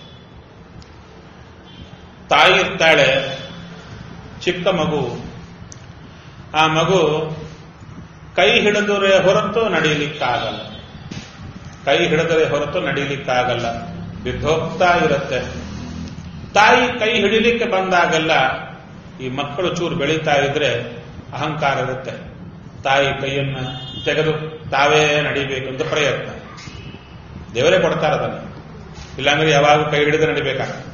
ತಾಯಿ ಇರ್ತಾಳೆ ಚಿಕ್ಕ ಮಗು ಆ ಮಗು ಕೈ ಹಿಡಿದರೆ ಹೊರತು ನಡೀಲಿಕ್ಕಾಗಲ್ಲ ಕೈ ಹಿಡಿದರೆ ಹೊರತು ನಡೀಲಿಕ್ಕಾಗಲ್ಲ ಬಿದ್ದೋಗ್ತಾ ಇರುತ್ತೆ ತಾಯಿ ಕೈ ಹಿಡಿಲಿಕ್ಕೆ ಬಂದಾಗೆಲ್ಲ ಈ ಮಕ್ಕಳು ಚೂರು ಬೆಳೀತಾ ಇದ್ರೆ ಅಹಂಕಾರ ಇರುತ್ತೆ ತಾಯಿ ಕೈಯನ್ನ ತೆಗೆದು ತಾವೇ ನಡಿಬೇಕು ಅಂತ ಪ್ರಯತ್ನ ದೇವರೇ ಕೊಡ್ತಾರೆ ಅದನ್ನು ಇಲ್ಲಾಂದ್ರೆ ಯಾವಾಗ ಕೈ ಹಿಡಿದು ನಡಿಬೇಕಾಗ್ತದೆ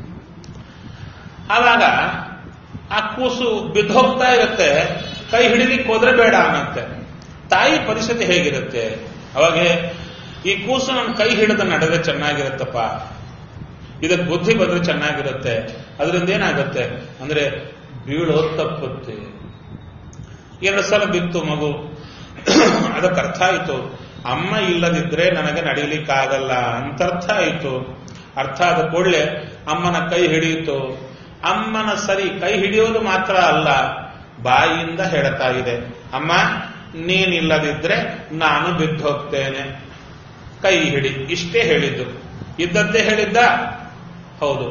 ಆವಾಗ ಆ ಕೂಸು ಬಿದ್ದೋಗ್ತಾ ಇರುತ್ತೆ ಕೈ ಹಿಡಿಲಿಕ್ಕೆ ಹೋದ್ರೆ ಬೇಡ ಅನ್ನತ್ತೆ ತಾಯಿ ಪರಿಸ್ಥಿತಿ ಹೇಗಿರುತ್ತೆ ಅವಾಗ ಈ ಕೂಸು ನನ್ನ ಕೈ ಹಿಡಿದು ನಡೆದ್ರೆ ಚೆನ್ನಾಗಿರುತ್ತಪ್ಪ ಇದಕ್ಕೆ ಬುದ್ಧಿ ಬಂದ್ರೆ ಚೆನ್ನಾಗಿರುತ್ತೆ ಅದರಿಂದ ಏನಾಗುತ್ತೆ ಅಂದ್ರೆ ಬೀಳೋದ್ ತಪ್ಪುತ್ತೆ ಎರಡು ಸಲ ಬಿತ್ತು ಮಗು ಅದಕ್ಕೆ ಅರ್ಥ ಆಯಿತು ಅಮ್ಮ ಇಲ್ಲದಿದ್ರೆ ನನಗೆ ನಡೀಲಿಕ್ಕಾಗಲ್ಲ ಅಂತ ಅರ್ಥ ಆಯಿತು ಅರ್ಥ ಆದ ಕೂಡಲೇ ಅಮ್ಮನ ಕೈ ಹಿಡಿಯಿತು ಅಮ್ಮನ ಸರಿ ಕೈ ಹಿಡಿಯೋದು ಮಾತ್ರ ಅಲ್ಲ ಬಾಯಿಯಿಂದ ಹೇಳ್ತಾ ಇದೆ ಅಮ್ಮ ನೀನಿಲ್ಲದಿದ್ರೆ ನಾನು ಬಿದ್ದು ಹೋಗ್ತೇನೆ ಕೈ ಹಿಡಿ ಇಷ್ಟೇ ಹೇಳಿದ್ದು ಇದ್ದದ್ದೇ ಹೇಳಿದ್ದ ಹೌದು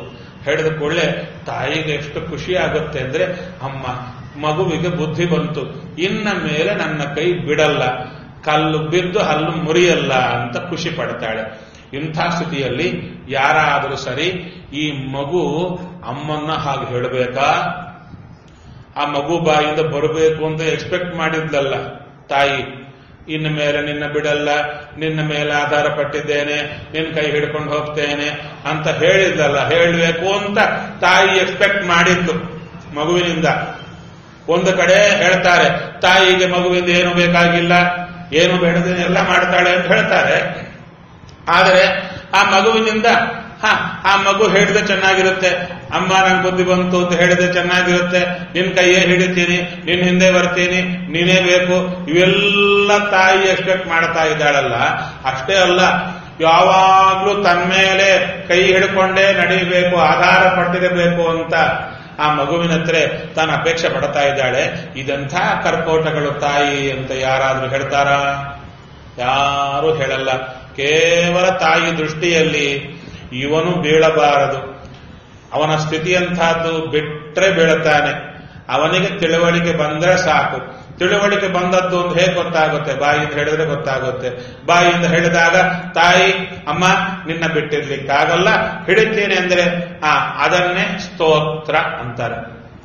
ಹೇಳಿದ ಕೂಡಲೇ ತಾಯಿಗೆ ಎಷ್ಟು ಖುಷಿ ಆಗುತ್ತೆ ಅಂದ್ರೆ ಅಮ್ಮ ಮಗುವಿಗೆ ಬುದ್ಧಿ ಬಂತು ಇನ್ನ ಮೇಲೆ ನನ್ನ ಕೈ ಬಿಡಲ್ಲ ಕಲ್ಲು ಬಿದ್ದು ಹಲ್ಲು ಮುರಿಯಲ್ಲ ಅಂತ ಖುಷಿ ಪಡ್ತಾಳೆ ಇಂಥ ಸ್ಥಿತಿಯಲ್ಲಿ ಯಾರಾದರೂ ಸರಿ ಈ ಮಗು ಅಮ್ಮನ್ನ ಹಾಗೆ ಹೇಳಬೇಕಾ ಆ ಮಗು ಬಾಯಿಂದ ಬರಬೇಕು ಅಂತ ಎಕ್ಸ್ಪೆಕ್ಟ್ ಮಾಡಿದ್ಲಲ್ಲ ತಾಯಿ ಇನ್ನು ಮೇಲೆ ನಿನ್ನ ಬಿಡಲ್ಲ ನಿನ್ನ ಮೇಲೆ ಆಧಾರ ಪಟ್ಟಿದ್ದೇನೆ ನಿನ್ನ ಕೈ ಹಿಡ್ಕೊಂಡು ಹೋಗ್ತೇನೆ ಅಂತ ಹೇಳಿದ್ಲಲ್ಲ ಹೇಳಬೇಕು ಅಂತ ತಾಯಿ ಎಕ್ಸ್ಪೆಕ್ಟ್ ಮಾಡಿದ್ಲು ಮಗುವಿನಿಂದ ಒಂದು ಕಡೆ ಹೇಳ್ತಾರೆ ತಾಯಿಗೆ ಮಗುವಿಂದ ಏನು ಬೇಕಾಗಿಲ್ಲ ಏನು ಬೇಡದೇನೆ ಎಲ್ಲ ಮಾಡ್ತಾಳೆ ಅಂತ ಹೇಳ್ತಾರೆ ಆದರೆ ಆ ಮಗುವಿನಿಂದ ಹ ಆ ಮಗು ಹೇಳಿದ್ರೆ ಚೆನ್ನಾಗಿರುತ್ತೆ ಅಮ್ಮ ನಂಗೆ ಬುದ್ಧಿ ಬಂತು ಅಂತ ಹೇಳಿದ್ರೆ ಚೆನ್ನಾಗಿರುತ್ತೆ ನಿನ್ ಕೈಯೇ ಹಿಡಿತೀನಿ ನಿನ್ ಹಿಂದೆ ಬರ್ತೀನಿ ನೀನೇ ಬೇಕು ಇವೆಲ್ಲ ತಾಯಿ ಎಕ್ಸ್ಪೆಕ್ಟ್ ಮಾಡ್ತಾ ಇದ್ದಾಳಲ್ಲ ಅಷ್ಟೇ ಅಲ್ಲ ಯಾವಾಗ್ಲೂ ತನ್ಮೇಲೆ ಕೈ ಹಿಡ್ಕೊಂಡೇ ನಡೀಬೇಕು ಆಧಾರ ಪಟ್ಟಿರಬೇಕು ಅಂತ ಆ ಮಗುವಿನ ಹತ್ರ ತಾನು ಅಪೇಕ್ಷೆ ಪಡ್ತಾ ಇದ್ದಾಳೆ ಇದಂಥ ಕರ್ಕೋಟಗಳು ತಾಯಿ ಅಂತ ಯಾರಾದ್ರೂ ಹೇಳ್ತಾರಾ ಯಾರು ಹೇಳಲ್ಲ ಕೇವಲ ತಾಯಿ ದೃಷ್ಟಿಯಲ್ಲಿ ಇವನು ಬೀಳಬಾರದು ಅವನ ಸ್ಥಿತಿಯಂತಹದ್ದು ಬಿಟ್ರೆ ಬೀಳುತ್ತಾನೆ ಅವನಿಗೆ ತಿಳುವಳಿಕೆ ಬಂದ್ರೆ ಸಾಕು ತಿಳುವಳಿಕೆ ಬಂದದ್ದು ಅಂತ ಹೇಗೆ ಗೊತ್ತಾಗುತ್ತೆ ಬಾಯಿಂದ ಹೇಳಿದ್ರೆ ಗೊತ್ತಾಗುತ್ತೆ ಬಾಯಿಂದ ಹೇಳಿದಾಗ ತಾಯಿ ಅಮ್ಮ ನಿನ್ನ ಬಿಟ್ಟಿರ್ಲಿಕ್ಕಾಗಲ್ಲ ಹಿಡಿತೀನಿ ಅಂದ್ರೆ ಆ ಅದನ್ನೇ ಸ್ತೋತ್ರ ಅಂತಾರೆ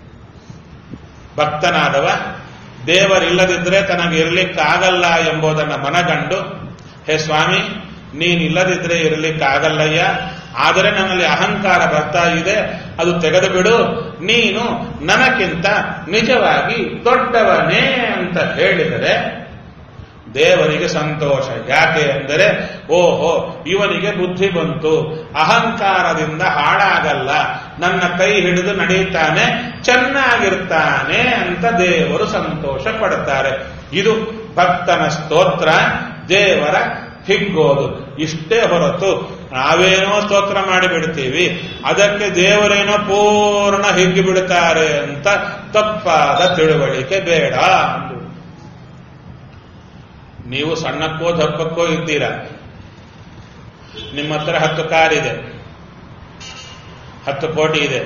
ಭಕ್ತನಾದವ ದೇವರಿಲ್ಲದಿದ್ರೆ ತನಗೆ ಇರ್ಲಿಕ್ಕಾಗಲ್ಲ ಎಂಬುದನ್ನು ಮನಗಂಡು ಹೇ ಸ್ವಾಮಿ ನೀನಿಲ್ಲದಿದ್ರೆ ಇರಲಿಕ್ಕಾಗಲ್ಲಯ್ಯ ಆದರೆ ನನ್ನಲ್ಲಿ ಅಹಂಕಾರ ಬರ್ತಾ ಇದೆ ಅದು ತೆಗೆದು ಬಿಡು ನೀನು ನನಕ್ಕಿಂತ ನಿಜವಾಗಿ ದೊಡ್ಡವನೇ ಅಂತ ಹೇಳಿದರೆ ದೇವರಿಗೆ ಸಂತೋಷ ಯಾಕೆ ಅಂದರೆ ಓಹೋ ಇವನಿಗೆ ಬುದ್ಧಿ ಬಂತು ಅಹಂಕಾರದಿಂದ ಹಾಳಾಗಲ್ಲ ನನ್ನ ಕೈ ಹಿಡಿದು ನಡೀತಾನೆ ಚೆನ್ನಾಗಿರ್ತಾನೆ ಅಂತ ದೇವರು ಸಂತೋಷ ಪಡ್ತಾರೆ ಇದು ಭಕ್ತನ ಸ್ತೋತ್ರ ದೇವರ ಹಿಗ್ಗೋದು ಇಷ್ಟೇ ಹೊರತು ನಾವೇನೋ ಸ್ತೋತ್ರ ಮಾಡಿಬಿಡ್ತೀವಿ ಅದಕ್ಕೆ ದೇವರೇನೋ ಪೂರ್ಣ ಹಿಗ್ಗಿ ಬಿಡುತ್ತಾರೆ ಅಂತ ತಪ್ಪಾದ ತಿಳುವಳಿಕೆ ಬೇಡ ಅಂದು ನೀವು ಸಣ್ಣಕ್ಕೋ ದಪ್ಪಕ್ಕೋ ಇದ್ದೀರಾ ನಿಮ್ಮ ಹತ್ರ ಹತ್ತು ಕಾರಿದೆ ಹತ್ತು ಕೋಟಿ ಇದೆ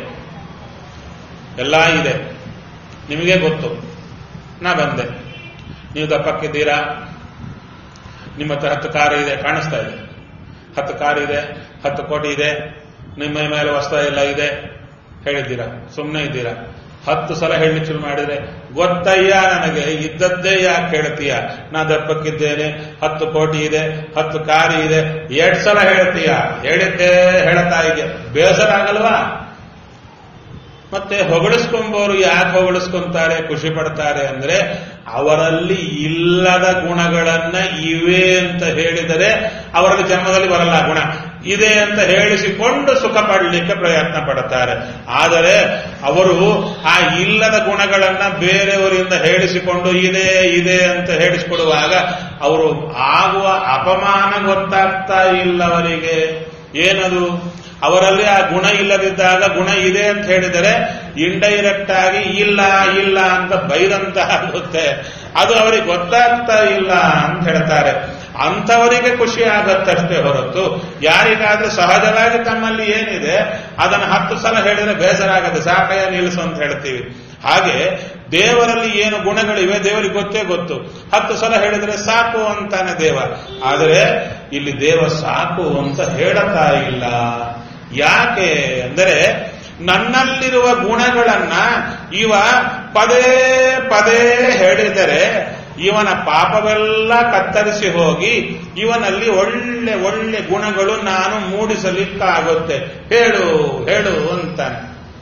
ಎಲ್ಲ ಇದೆ ನಿಮಗೆ ಗೊತ್ತು ನಾ ಬಂದೆ ನೀವು ದಪ್ಪಕ್ಕಿದ್ದೀರಾ ನಿಮ್ಮ ಹತ್ರ ಹತ್ತು ಕಾರು ಇದೆ ಕಾಣಿಸ್ತಾ ಇದೆ ಹತ್ತು ಕಾರು ಇದೆ ಹತ್ತು ಕೋಟಿ ಇದೆ ನಿಮ್ಮ ಮೇಲೆ ವಸ್ತ್ರ ಎಲ್ಲ ಇದೆ ಹೇಳಿದ್ದೀರಾ ಸುಮ್ಮನೆ ಇದ್ದೀರಾ ಹತ್ತು ಸಲ ಹೇಳಿ ಶುರು ಮಾಡಿದ್ರೆ ಗೊತ್ತಯ್ಯ ನನಗೆ ಇದ್ದದ್ದೇ ಯಾಕೆ ಹೇಳ್ತೀಯ ನಾ ದಪ್ಪಕ್ಕಿದ್ದೇನೆ ಹತ್ತು ಕೋಟಿ ಇದೆ ಹತ್ತು ಕಾರಿ ಇದೆ ಎರಡ್ ಸಲ ಹೇಳ್ತೀಯ ಹೇಳಿದ್ದೆ ಹೇಳತಾ ಇದೆ ಬೇಸರ ಆಗಲ್ವಾ ಮತ್ತೆ ಹೊಗಳಿಸ್ಕೊಂಬೋರು ಯಾಕೆ ಹೊಗಳಿಸ್ಕೊಂತಾರೆ ಖುಷಿ ಪಡ್ತಾರೆ ಅಂದ್ರೆ ಅವರಲ್ಲಿ ಇಲ್ಲದ ಗುಣಗಳನ್ನ ಇವೆ ಅಂತ ಹೇಳಿದರೆ ಅವರಲ್ಲಿ ಜನ್ಮದಲ್ಲಿ ಬರಲ್ಲ ಗುಣ ಇದೆ ಅಂತ ಹೇಳಿಸಿಕೊಂಡು ಸುಖ ಪಡಲಿಕ್ಕೆ ಪ್ರಯತ್ನ ಪಡುತ್ತಾರೆ ಆದರೆ ಅವರು ಆ ಇಲ್ಲದ ಗುಣಗಳನ್ನ ಬೇರೆಯವರಿಂದ ಹೇಳಿಸಿಕೊಂಡು ಇದೆ ಇದೆ ಅಂತ ಹೇಳಿಸಿಕೊಡುವಾಗ ಅವರು ಆಗುವ ಅಪಮಾನ ಗೊತ್ತಾಗ್ತಾ ಇಲ್ಲ ಅವರಿಗೆ ಏನದು ಅವರಲ್ಲಿ ಆ ಗುಣ ಇಲ್ಲದಿದ್ದಾಗ ಗುಣ ಇದೆ ಅಂತ ಹೇಳಿದರೆ ಇಂಡೈರೆಕ್ಟ್ ಆಗಿ ಇಲ್ಲ ಇಲ್ಲ ಅಂತ ಬೈದಂತಹ ಆಗುತ್ತೆ ಅದು ಅವರಿಗೆ ಗೊತ್ತಾಗ್ತಾ ಇಲ್ಲ ಅಂತ ಹೇಳ್ತಾರೆ ಅಂಥವರಿಗೆ ಖುಷಿ ಆಗತ್ತಷ್ಟೇ ಹೊರತು ಯಾರಿಗಾದ್ರೂ ಸಹಜವಾಗಿ ತಮ್ಮಲ್ಲಿ ಏನಿದೆ ಅದನ್ನು ಹತ್ತು ಸಲ ಹೇಳಿದ್ರೆ ಬೇಸರ ಆಗತ್ತೆ ಸಾಕಯ್ಯ ನಿಲ್ಲಿಸು ಅಂತ ಹೇಳ್ತೀವಿ ಹಾಗೆ ದೇವರಲ್ಲಿ ಏನು ಗುಣಗಳಿವೆ ದೇವರಿಗೆ ಗೊತ್ತೇ ಗೊತ್ತು ಹತ್ತು ಸಲ ಹೇಳಿದ್ರೆ ಸಾಕು ಅಂತಾನೆ ದೇವ ಆದರೆ ಇಲ್ಲಿ ದೇವ ಸಾಕು ಅಂತ ಹೇಳತಾ ಇಲ್ಲ ಯಾಕೆ ಅಂದರೆ ನನ್ನಲ್ಲಿರುವ ಗುಣಗಳನ್ನ ಇವ ಪದೇ ಪದೇ ಹೇಳಿದರೆ ಇವನ ಪಾಪವೆಲ್ಲ ಕತ್ತರಿಸಿ ಹೋಗಿ ಇವನಲ್ಲಿ ಒಳ್ಳೆ ಒಳ್ಳೆ ಗುಣಗಳು ನಾನು ಮೂಡಿಸಲಿಕ್ಕಾಗುತ್ತೆ ಹೇಳು ಹೇಳು ಅಂತಾನೆ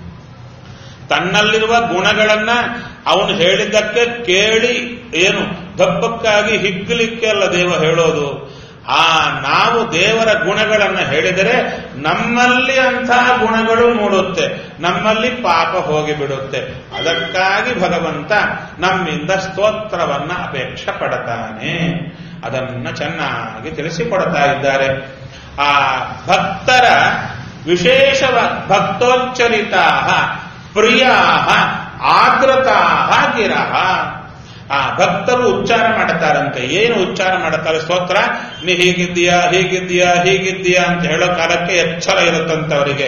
ತನ್ನಲ್ಲಿರುವ ಗುಣಗಳನ್ನ ಅವನು ಹೇಳಿದ್ದಕ್ಕೆ ಕೇಳಿ ಏನು ದಪ್ಪಕ್ಕಾಗಿ ಹಿಗ್ಗಲಿಕ್ಕೆ ಅಲ್ಲ ದೇವ ಹೇಳೋದು ಆ ನಾವು ದೇವರ ಗುಣಗಳನ್ನು ಹೇಳಿದರೆ ನಮ್ಮಲ್ಲಿ ಅಂತಹ ಗುಣಗಳು ಮೂಡುತ್ತೆ ನಮ್ಮಲ್ಲಿ ಪಾಪ ಹೋಗಿಬಿಡುತ್ತೆ ಅದಕ್ಕಾಗಿ ಭಗವಂತ ನಮ್ಮಿಂದ ಸ್ತೋತ್ರವನ್ನ ಅಪೇಕ್ಷೆ ಪಡ್ತಾನೆ ಅದನ್ನ ಚೆನ್ನಾಗಿ ತಿಳಿಸಿಕೊಡ್ತಾ ಇದ್ದಾರೆ ಆ ಭಕ್ತರ ವಿಶೇಷವ ಭಕ್ತೋಚ್ಚರಿತಾ ಪ್ರಿಯಾ ಆದ್ರತಾ ಗಿರಹ ಆ ಭಕ್ತರು ಉಚ್ಚಾರ ಮಾಡುತ್ತಾರಂತೆ ಏನು ಉಚ್ಚಾರ ಮಾಡುತ್ತಾರೆ ಸ್ತೋತ್ರ ನೀ ಹೀಗಿದ್ದೀಯಾ ಹೀಗಿದ್ದೀಯಾ ಹೀಗಿದ್ದೀಯಾ ಅಂತ ಹೇಳೋ ಕಾಲಕ್ಕೆ ಎಚ್ಚರ ಇರುತ್ತಂತೆ ಅವರಿಗೆ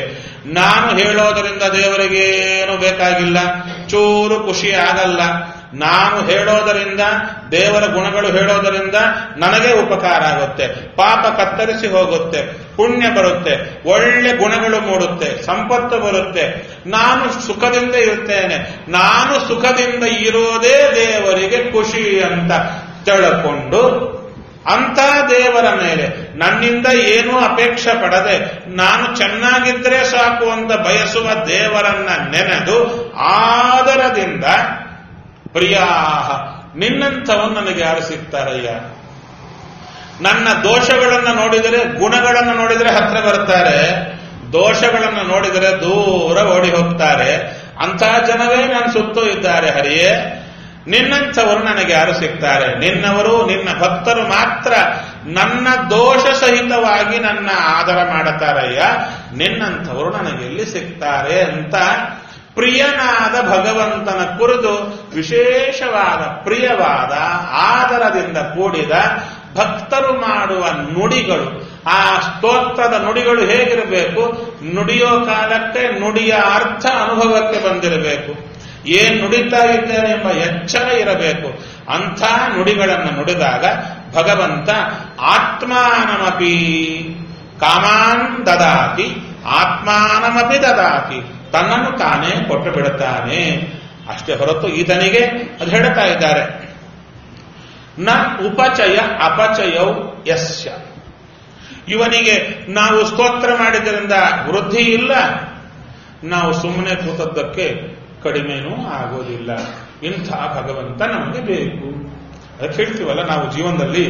ನಾನು ಹೇಳೋದರಿಂದ ದೇವರಿಗೇನು ಬೇಕಾಗಿಲ್ಲ ಚೂರು ಖುಷಿ ಆಗಲ್ಲ ನಾನು ಹೇಳೋದರಿಂದ ದೇವರ ಗುಣಗಳು ಹೇಳೋದರಿಂದ ನನಗೆ ಉಪಕಾರ ಆಗುತ್ತೆ ಪಾಪ ಕತ್ತರಿಸಿ ಹೋಗುತ್ತೆ ಪುಣ್ಯ ಬರುತ್ತೆ ಒಳ್ಳೆ ಗುಣಗಳು ಮೂಡುತ್ತೆ ಸಂಪತ್ತು ಬರುತ್ತೆ ನಾನು ಸುಖದಿಂದ ಇರ್ತೇನೆ ನಾನು ಸುಖದಿಂದ ಇರೋದೇ ದೇವರಿಗೆ ಖುಷಿ ಅಂತ ತಿಳ್ಕೊಂಡು ಅಂತ ದೇವರ ಮೇಲೆ ನನ್ನಿಂದ ಏನೂ ಅಪೇಕ್ಷೆ ಪಡದೆ ನಾನು ಚೆನ್ನಾಗಿದ್ರೆ ಸಾಕು ಅಂತ ಬಯಸುವ ದೇವರನ್ನ ನೆನೆದು ಆದರದಿಂದ ಪ್ರಿಯಾಹ ನಿನ್ನಂಥವನು ನನಗೆ ಯಾರು ಸಿಗ್ತಾರಯ್ಯ ನನ್ನ ದೋಷಗಳನ್ನ ನೋಡಿದರೆ ಗುಣಗಳನ್ನು ನೋಡಿದರೆ ಹತ್ರ ಬರ್ತಾರೆ ದೋಷಗಳನ್ನು ನೋಡಿದರೆ ದೂರ ಓಡಿ ಹೋಗ್ತಾರೆ ಅಂತಹ ಜನವೇ ನಾನು ಸುತ್ತೂ ಇದ್ದಾರೆ ಹರಿಯೇ ನಿನ್ನಂಥವರು ನನಗೆ ಯಾರು ಸಿಗ್ತಾರೆ ನಿನ್ನವರು ನಿನ್ನ ಭಕ್ತರು ಮಾತ್ರ ನನ್ನ ದೋಷ ಸಹಿತವಾಗಿ ನನ್ನ ಆದರ ಮಾಡುತ್ತಾರಯ್ಯ ನಿನ್ನಂಥವರು ನನಗೆ ಎಲ್ಲಿ ಸಿಗ್ತಾರೆ ಅಂತ ಪ್ರಿಯನಾದ ಭಗವಂತನ ಕುರಿತು ವಿಶೇಷವಾದ ಪ್ರಿಯವಾದ ಆದರದಿಂದ ಕೂಡಿದ ಭಕ್ತರು ಮಾಡುವ ನುಡಿಗಳು ಆ ಸ್ತೋತ್ರದ ನುಡಿಗಳು ಹೇಗಿರಬೇಕು ನುಡಿಯೋ ಕಾಲಕ್ಕೆ ನುಡಿಯ ಅರ್ಥ ಅನುಭವಕ್ಕೆ ಬಂದಿರಬೇಕು ಏನ್ ನುಡಿತಾ ಇದ್ದೇನೆ ಎಂಬ ಎಚ್ಚರ ಇರಬೇಕು ಅಂಥ ನುಡಿಗಳನ್ನು ನುಡಿದಾಗ ಭಗವಂತ ಆತ್ಮಾನಮಪಿ ಕಾಮಾನ್ ದದಾತಿ ಆತ್ಮಾನಮಪಿ ದದಾತಿ ತನ್ನನ್ನು ತಾನೇ ಕೊಟ್ಟು ಬಿಡುತ್ತಾನೆ ಅಷ್ಟೇ ಹೊರತು ಈತನಿಗೆ ಅದು ಹೇಳ್ತಾ ಇದ್ದಾರೆ ನ ಉಪಚಯ ಅಪಚಯೌ ಯಸ್ಯ ಇವನಿಗೆ ನಾವು ಸ್ತೋತ್ರ ಮಾಡಿದ್ದರಿಂದ ವೃದ್ಧಿ ಇಲ್ಲ ನಾವು ಸುಮ್ಮನೆ ಕೂತದ್ದಕ್ಕೆ ಕಡಿಮೆನೂ ಆಗೋದಿಲ್ಲ ಇಂಥ ಭಗವಂತ ನಮಗೆ ಬೇಕು ಅದಕ್ಕೆ ಹೇಳ್ತೀವಲ್ಲ ನಾವು ಜೀವನದಲ್ಲಿ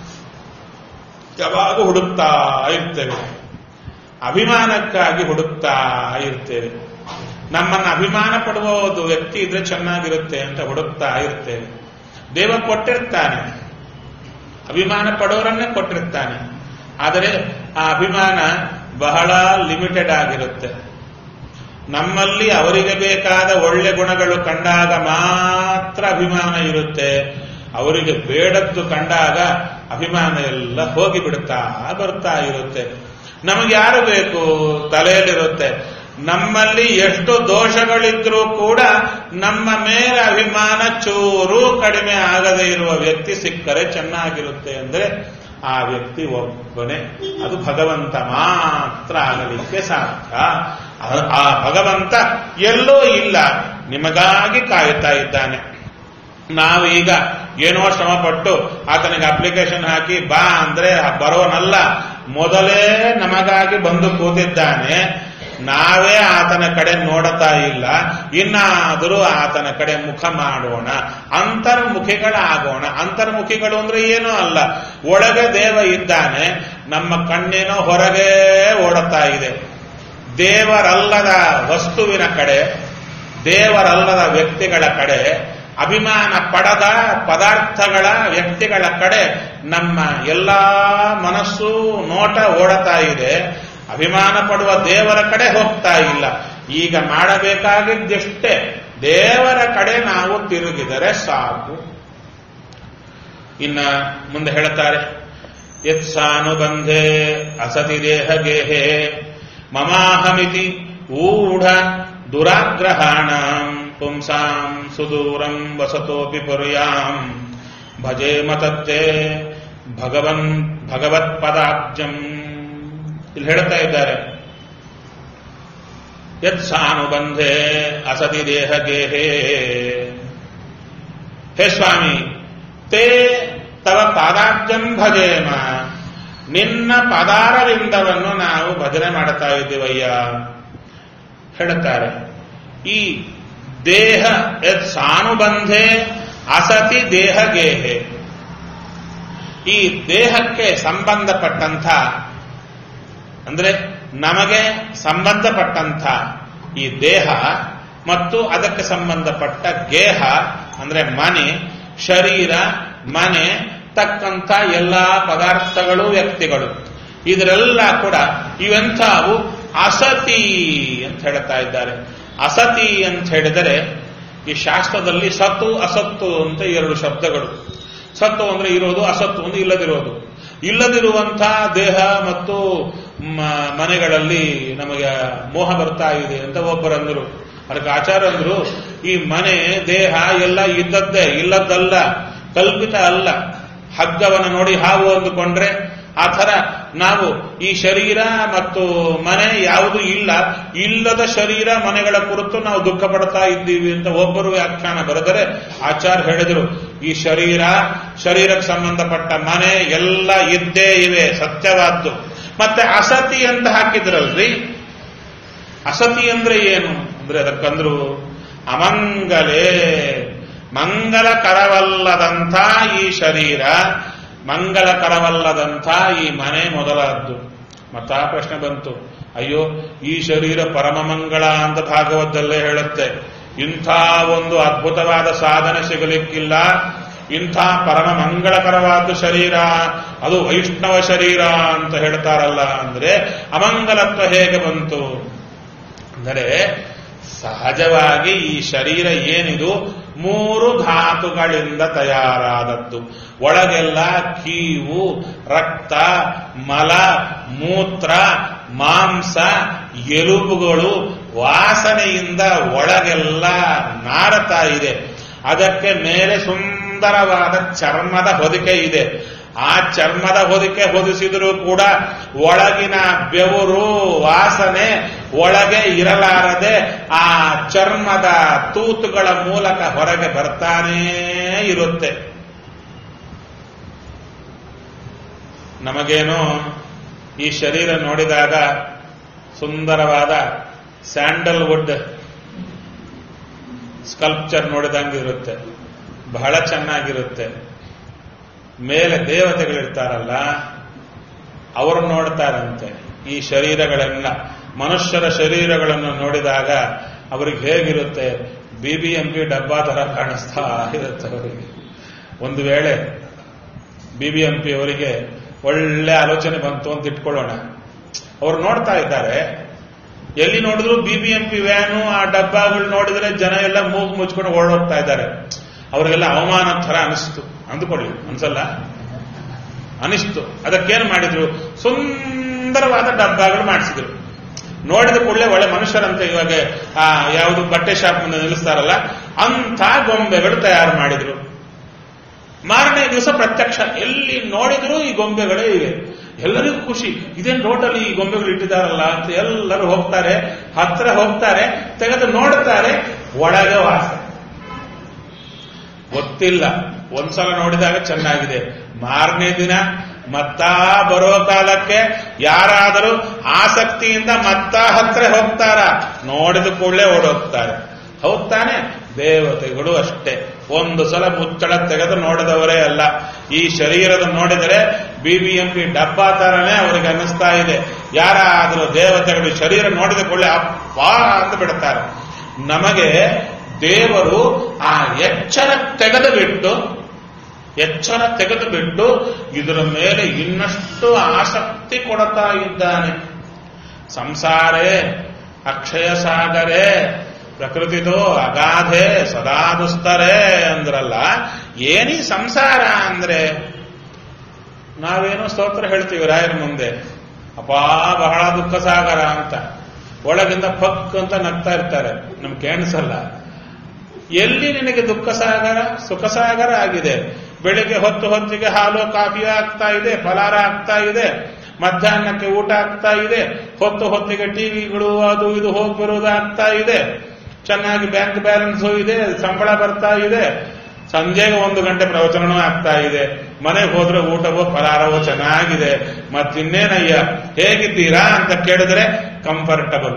ಯಾವಾಗ ಹುಡುಕ್ತಾ ಇರ್ತೇವೆ ಅಭಿಮಾನಕ್ಕಾಗಿ ಹುಡುಕ್ತಾ ಇರ್ತೇವೆ ನಮ್ಮನ್ನ ಅಭಿಮಾನ ಪಡುವ ಒಂದು ವ್ಯಕ್ತಿ ಇದ್ರೆ ಚೆನ್ನಾಗಿರುತ್ತೆ ಅಂತ ಹುಡುಕ್ತಾ ಇರ್ತೇವೆ ದೇವ ಕೊಟ್ಟಿರ್ತಾನೆ ಅಭಿಮಾನ ಪಡೋರನ್ನೇ ಕೊಟ್ಟಿರ್ತಾನೆ ಆದರೆ ಆ ಅಭಿಮಾನ ಬಹಳ ಲಿಮಿಟೆಡ್ ಆಗಿರುತ್ತೆ ನಮ್ಮಲ್ಲಿ ಅವರಿಗೆ ಬೇಕಾದ ಒಳ್ಳೆ ಗುಣಗಳು ಕಂಡಾಗ ಮಾತ್ರ ಅಭಿಮಾನ ಇರುತ್ತೆ ಅವರಿಗೆ ಬೇಡದ್ದು ಕಂಡಾಗ ಅಭಿಮಾನ ಎಲ್ಲ ಹೋಗಿ ಬಿಡುತ್ತಾ ಬರ್ತಾ ಇರುತ್ತೆ ನಮಗೆ ಯಾರು ಬೇಕು ತಲೆಯಲ್ಲಿರುತ್ತೆ ನಮ್ಮಲ್ಲಿ ಎಷ್ಟು ದೋಷಗಳಿದ್ರೂ ಕೂಡ ನಮ್ಮ ಮೇಲೆ ಅಭಿಮಾನ ಚೂರು ಕಡಿಮೆ ಆಗದೇ ಇರುವ ವ್ಯಕ್ತಿ ಸಿಕ್ಕರೆ ಚೆನ್ನಾಗಿರುತ್ತೆ ಅಂದ್ರೆ ಆ ವ್ಯಕ್ತಿ ಒಬ್ಬನೇ ಅದು ಭಗವಂತ ಮಾತ್ರ ಆಗಲಿಕ್ಕೆ ಸಾಧ್ಯ ಆ ಭಗವಂತ ಎಲ್ಲೋ ಇಲ್ಲ ನಿಮಗಾಗಿ ಕಾಯುತ್ತಾ ಇದ್ದಾನೆ ನಾವೀಗ ಏನೋ ಶ್ರಮಪಟ್ಟು ಆತನಿಗೆ ಅಪ್ಲಿಕೇಶನ್ ಹಾಕಿ ಬಾ ಅಂದ್ರೆ ಬರೋನಲ್ಲ ಮೊದಲೇ ನಮಗಾಗಿ ಬಂದು ಕೂತಿದ್ದಾನೆ ನಾವೇ ಆತನ ಕಡೆ ನೋಡುತ್ತಾ ಇಲ್ಲ ಇನ್ನಾದರೂ ಆತನ ಕಡೆ ಮುಖ ಮಾಡೋಣ ಅಂತರ್ಮುಖಿಗಳಾಗೋಣ ಅಂತರ್ಮುಖಿಗಳು ಅಂದ್ರೆ ಏನೂ ಅಲ್ಲ ಒಳಗೆ ದೇವ ಇದ್ದಾನೆ ನಮ್ಮ ಕಣ್ಣೇನೋ ಹೊರಗೆ ಓಡುತ್ತಾ ಇದೆ ದೇವರಲ್ಲದ ವಸ್ತುವಿನ ಕಡೆ ದೇವರಲ್ಲದ ವ್ಯಕ್ತಿಗಳ ಕಡೆ ಅಭಿಮಾನ ಪಡದ ಪದಾರ್ಥಗಳ ವ್ಯಕ್ತಿಗಳ ಕಡೆ ನಮ್ಮ ಎಲ್ಲ ಮನಸ್ಸು ನೋಟ ಓಡತಾ ಇದೆ ಅಭಿಮಾನ ಪಡುವ ದೇವರ ಕಡೆ ಹೋಗ್ತಾ ಇಲ್ಲ ಈಗ ಮಾಡಬೇಕಾಗಿದ್ದೆಷ್ಟೇ ದೇವರ ಕಡೆ ನಾವು ತಿರುಗಿದರೆ ಸಾಕು ಇನ್ನ ಮುಂದೆ ಹೇಳ್ತಾರೆ ಯತ್ಸಾನುಬಂಧೆ ಅಸತಿ ದೇಹ ಗೇಹೆ ಮಮಾಹಮಿತಿ ಊಢ ದುರಾಗ್ರಹಾಣ ಪುಂಸಾಂ ಸುದೂರಂ ವಸತೋಪಿ ಪುರ್ಯಾಂ ಭಜೆ ಮತತ್ತೆ ಭಗವನ್ ಭಗವತ್ಪದಾಬ್ಜಂ ಇಲ್ಲಿ ಹೇಳ್ತಾ ಇದ್ದಾರೆ ಯತ್ ಸಾನುಬಂಧೆ ಅಸತಿ ದೇಹ ಗೇಹೇ ಹೇ ಸ್ವಾಮಿ ತೇ ತವ ಪಾದಾಬ್ಜಂ ಭಜೇಮ ನಿನ್ನ ಪದಾರವಿಂದವನ್ನು ನಾವು ಭಜನೆ ಮಾಡುತ್ತಾ ಇದ್ದೀವಯ್ಯ ಹೇಳುತ್ತಾರೆ ಈ ದೇಹ ಯತ್ ಸಾನುಬಂಧೆ ಅಸತಿ ದೇಹ ಗೇಹೆ ಈ ದೇಹಕ್ಕೆ ಸಂಬಂಧಪಟ್ಟಂಥ ಅಂದ್ರೆ ನಮಗೆ ಸಂಬಂಧಪಟ್ಟಂಥ ಈ ದೇಹ ಮತ್ತು ಅದಕ್ಕೆ ಸಂಬಂಧಪಟ್ಟ ಗೇಹ ಅಂದ್ರೆ ಮನೆ ಶರೀರ ಮನೆ ತಕ್ಕಂಥ ಎಲ್ಲಾ ಪದಾರ್ಥಗಳು ವ್ಯಕ್ತಿಗಳು ಇದರೆಲ್ಲ ಕೂಡ ಇವೆಂಥವು ಅಸತಿ ಅಂತ ಹೇಳ್ತಾ ಇದ್ದಾರೆ ಅಸತಿ ಅಂತ ಹೇಳಿದರೆ ಈ ಶಾಸ್ತ್ರದಲ್ಲಿ ಸತ್ತು ಅಸತ್ತು ಅಂತ ಎರಡು ಶಬ್ದಗಳು ಸತ್ತು ಅಂದ್ರೆ ಇರೋದು ಅಸತ್ತು ಅಂದ್ರೆ ಇಲ್ಲದಿರೋದು ಇಲ್ಲದಿರುವಂತಹ ದೇಹ ಮತ್ತು ಮ- ಮನೆಗಳಲ್ಲಿ ನಮಗೆ ಮೋಹ ಬರ್ತಾ ಇದೆ ಅಂತ ಒಬ್ಬರಂದ್ರು ಅದಕ್ಕೆ ಆಚಾರ್ಯ ಅಂದ್ರು ಈ ಮನೆ ದೇಹ ಎಲ್ಲ ಇದ್ದದ್ದೇ ಇಲ್ಲದ್ದಲ್ಲ ಕಲ್ಪಿತ ಅಲ್ಲ ಹಗ್ಗವನ್ನು ನೋಡಿ ಹಾವು ಅಂದುಕೊಂಡ್ರೆ ಆ ಥರ ನಾವು ಈ ಶರೀರ ಮತ್ತು ಮನೆ ಯಾವುದು ಇಲ್ಲ ಇಲ್ಲದ ಶರೀರ ಮನೆಗಳ ಕುರಿತು ನಾವು ದುಃಖ ಪಡ್ತಾ ಇದ್ದೀವಿ ಅಂತ ಒಬ್ಬರು ವ್ಯಾಖ್ಯಾನ ಬರೆದರೆ ಆಚಾರ್ಯ ಹೇಳಿದರು ಈ ಶರೀರ ಶರೀರಕ್ಕೆ ಸಂಬಂಧಪಟ್ಟ ಮನೆ ಎಲ್ಲ ಇದ್ದೇ ಇವೆ ಸತ್ಯವಾದ್ದು ಮತ್ತೆ ಅಸತಿ ಅಂತ ಹಾಕಿದ್ರಲ್ರಿ ಅಸತಿ ಅಂದ್ರೆ ಏನು ಅಂದ್ರೆ ಅದಕ್ಕಂದ್ರು ಅಮಂಗಲೇ ಮಂಗಲಕರವಲ್ಲದಂಥ ಈ ಶರೀರ ಮಂಗಲಕರವಲ್ಲದಂಥ ಈ ಮನೆ ಮೊದಲಾದ್ದು ಮತ್ತ ಆ ಪ್ರಶ್ನೆ ಬಂತು ಅಯ್ಯೋ ಈ ಶರೀರ ಪರಮಮಂಗಳ ಅಂತ ಭಾಗವತದಲ್ಲೇ ಹೇಳುತ್ತೆ ಇಂಥ ಒಂದು ಅದ್ಭುತವಾದ ಸಾಧನೆ ಸಿಗಲಿಕ್ಕಿಲ್ಲ ಇಂಥ ಪರಮ ಮಂಗಳಕರವಾದ ಶರೀರ ಅದು ವೈಷ್ಣವ ಶರೀರ ಅಂತ ಹೇಳ್ತಾರಲ್ಲ ಅಂದ್ರೆ ಅಮಂಗಲತ್ವ ಹೇಗೆ ಬಂತು ಅಂದರೆ ಸಹಜವಾಗಿ ಈ ಶರೀರ ಏನಿದು ಮೂರು ಧಾತುಗಳಿಂದ ತಯಾರಾದದ್ದು ಒಳಗೆಲ್ಲ ಕೀವು ರಕ್ತ ಮಲ ಮೂತ್ರ ಮಾಂಸ ಎಲುಬುಗಳು ವಾಸನೆಯಿಂದ ಒಳಗೆಲ್ಲ ನಾರತಾ ಇದೆ ಅದಕ್ಕೆ ಮೇಲೆ ಸುಂದರವಾದ ಚರ್ಮದ ಹೊದಿಕೆ ಇದೆ ಆ ಚರ್ಮದ ಹೊದಿಕೆ ಹೊದಿಸಿದರೂ ಕೂಡ ಒಳಗಿನ ಬೆವರು ವಾಸನೆ ಒಳಗೆ ಇರಲಾರದೆ ಆ ಚರ್ಮದ ತೂತುಗಳ ಮೂಲಕ ಹೊರಗೆ ಬರ್ತಾನೇ ಇರುತ್ತೆ ನಮಗೇನೋ ಈ ಶರೀರ ನೋಡಿದಾಗ ಸುಂದರವಾದ ಸ್ಯಾಂಡಲ್ವುಡ್ ಸ್ಕಲ್ಪ್ಚರ್ ನೋಡಿದಂಗೆ ಇರುತ್ತೆ ಬಹಳ ಚೆನ್ನಾಗಿರುತ್ತೆ ಮೇಲೆ ದೇವತೆಗಳಿರ್ತಾರಲ್ಲ ಅವರು ನೋಡ್ತಾರಂತೆ ಈ ಶರೀರಗಳೆಲ್ಲ ಮನುಷ್ಯರ ಶರೀರಗಳನ್ನು ನೋಡಿದಾಗ ಅವರಿಗೆ ಹೇಗಿರುತ್ತೆ ಬಿ ಬಿ ಎಂ ಪಿ ಡಬ್ಬಾ ತರ ಕಾಣಿಸ್ತಾ ಇರುತ್ತೆ ಅವರಿಗೆ ಒಂದು ವೇಳೆ ಬಿ ಬಿ ಎಂ ಪಿ ಅವರಿಗೆ ಒಳ್ಳೆ ಆಲೋಚನೆ ಬಂತು ಅಂತ ಇಟ್ಕೊಳ್ಳೋಣ ಅವ್ರು ನೋಡ್ತಾ ಇದ್ದಾರೆ ಎಲ್ಲಿ ನೋಡಿದ್ರು B B M P van ಆ ಡಬ್ಬಾಗಳು ನೋಡಿದ್ರೆ ಜನ ಎಲ್ಲ ಮೂಗು ಮುಚ್ಕೊಂಡು ಓಡೋಗ್ತಾ ಇದ್ದಾರೆ ಅವರಿಗೆಲ್ಲ ಅವಮಾನ ತರ ಅನಿಸ್ತು ಅಂದುಕೊಳ್ಳಿ ಅನ್ಸಲ್ಲ ಅನಿಸ್ತು ಅದಕ್ಕೇನು ಮಾಡಿದ್ರು ಸುಂದರವಾದ ಡಬ್ಬಾಗಳು ಮಾಡಿಸಿದ್ರು ನೋಡಿದ ಕೂಡಲೇ ಒಳ್ಳೆ ಮನುಷ್ಯರಂತೆ ಇವಾಗ ಆ ಯಾವುದು ಬಟ್ಟೆ ಶಾಪ್ ಮುಂದೆ ನಿಲ್ಲಿಸ್ತಾರಲ್ಲ ಅಂಥ ಗೊಂಬೆಗಳು ತಯಾರು ಮಾಡಿದ್ರು ಮಾರನೇ ದಿವಸ ಪ್ರತ್ಯಕ್ಷ ಎಲ್ಲಿ ನೋಡಿದ್ರು ಈ ಗೊಂಬೆಗಳೇ ಇವೆ ಎಲ್ಲರಿಗೂ ಖುಷಿ ಇದೇನು ರೋಡಲ್ಲಿ ಈ ಗೊಂಬೆಗಳು ಇಟ್ಟಿದ್ದಾರಲ್ಲ ಅಂತ ಎಲ್ಲರೂ ಹೋಗ್ತಾರೆ ಹತ್ರ ಹೋಗ್ತಾರೆ ತೆಗೆದು ನೋಡ್ತಾರೆ ಒಳಗೆ ವಾಸನೆ ಗೊತ್ತಿಲ್ಲ ಒಂದ್ಸಲ ನೋಡಿದಾಗ ಚೆನ್ನಾಗಿದೆ ಮಾರನೇ ದಿನ ಮತ್ತಾ ಬರೋ ಕಾಲಕ್ಕೆ ಯಾರಾದರೂ ಆಸಕ್ತಿಯಿಂದ ಮತ್ತ ಹತ್ರ ಹೋಗ್ತಾರ ನೋಡಿದ ಕೂಡಲೇ ಓಡೋಗ್ತಾರೆ ಹೌದ್ ತಾನೆ ದೇವತೆಗಳು ಅಷ್ಟೇ ಒಂದು ಸಲ ಮುಚ್ಚಳ ತೆಗೆದು ನೋಡಿದವರೇ ಅಲ್ಲ ಈ ಶರೀರದ ನೋಡಿದರೆ ಬಿಬಿಎಂಪಿ ಡಬ್ಬಾ ತರನೇ ಅವರಿಗೆ ಅನ್ನಿಸ್ತಾ ಇದೆ ಯಾರಾದರೂ ದೇವತೆಗಳು ಶರೀರ ನೋಡಿದ ಕೂಡಲೇ ಅಪ್ಪ ಅಂತ ಬಿಡ್ತಾರೆ ನಮಗೆ ದೇವರು ಆ ಎಚ್ಚರ ತೆಗೆದು ಬಿಟ್ಟು ಎಚ್ಚರ ತೆಗೆದು ಬಿಟ್ಟು ಇದರ ಮೇಲೆ ಇನ್ನಷ್ಟು ಆಸಕ್ತಿ ಕೊಡುತ್ತಾ ಇದ್ದಾನೆ ಸಂಸಾರೇ ಅಕ್ಷಯ ಸಾಗರೇ ಪ್ರಕೃತಿದು ಅಗಾಧೆ ಸದಾ ದುಸ್ತರೇ ಅಂದ್ರಲ್ಲ ಏನೀ ಸಂಸಾರ ಅಂದ್ರೆ ನಾವೇನೋ ಸ್ತೋತ್ರ ಹೇಳ್ತೀವಿ ರಾಯರ ಮುಂದೆ ಅಪಾ ಬಹಳ ದುಃಖ ಸಾಗರ ಅಂತ ಒಳಗಿಂದ ಪಕ್ ಅಂತ ನಗ್ತಾ ಇರ್ತಾರೆ ನಮ್ಗೆ ಕೇಣಿಸಲ್ಲ ಎಲ್ಲಿ ನಿನಗೆ ದುಃಖ ಸಾಗರ ಸುಖ ಸಾಗರ ಆಗಿದೆ ಬೆಳಿಗ್ಗೆ ಹೊತ್ತು ಹೊತ್ತಿಗೆ ಹಾಲು ಕಾಫಿ ಆಗ್ತಾ ಇದೆ ಫಲಾರ ಆಗ್ತಾ ಇದೆ ಮಧ್ಯಾಹ್ನಕ್ಕೆ ಊಟ ಆಗ್ತಾ ಇದೆ ಹೊತ್ತು ಹೊತ್ತಿಗೆ ಟಿವಿಗಳು ಅದು ಇದು ಹೋಗಿ ಬರೋದಾಗ್ತಾ ಇದೆ ಚೆನ್ನಾಗಿ ಬ್ಯಾಂಕ್ ಬ್ಯಾಲೆನ್ಸ್ ಇದೆ ಸಂಬಳ ಬರ್ತಾ ಇದೆ ಸಂಜೆಗೆ ಒಂದು ಗಂಟೆ ಪ್ರವಚನವೂ ಆಗ್ತಾ ಇದೆ ಮನೆಗೆ ಹೋದ್ರೆ ಊಟವೋ ಫಲಾರವೋ ಚೆನ್ನಾಗಿದೆ ಮತ್ತಿನ್ನೇನಯ್ಯ ಹೇಗಿದ್ದೀರಾ ಅಂತ ಕೇಳಿದ್ರೆ ಕಂಫರ್ಟಬಲ್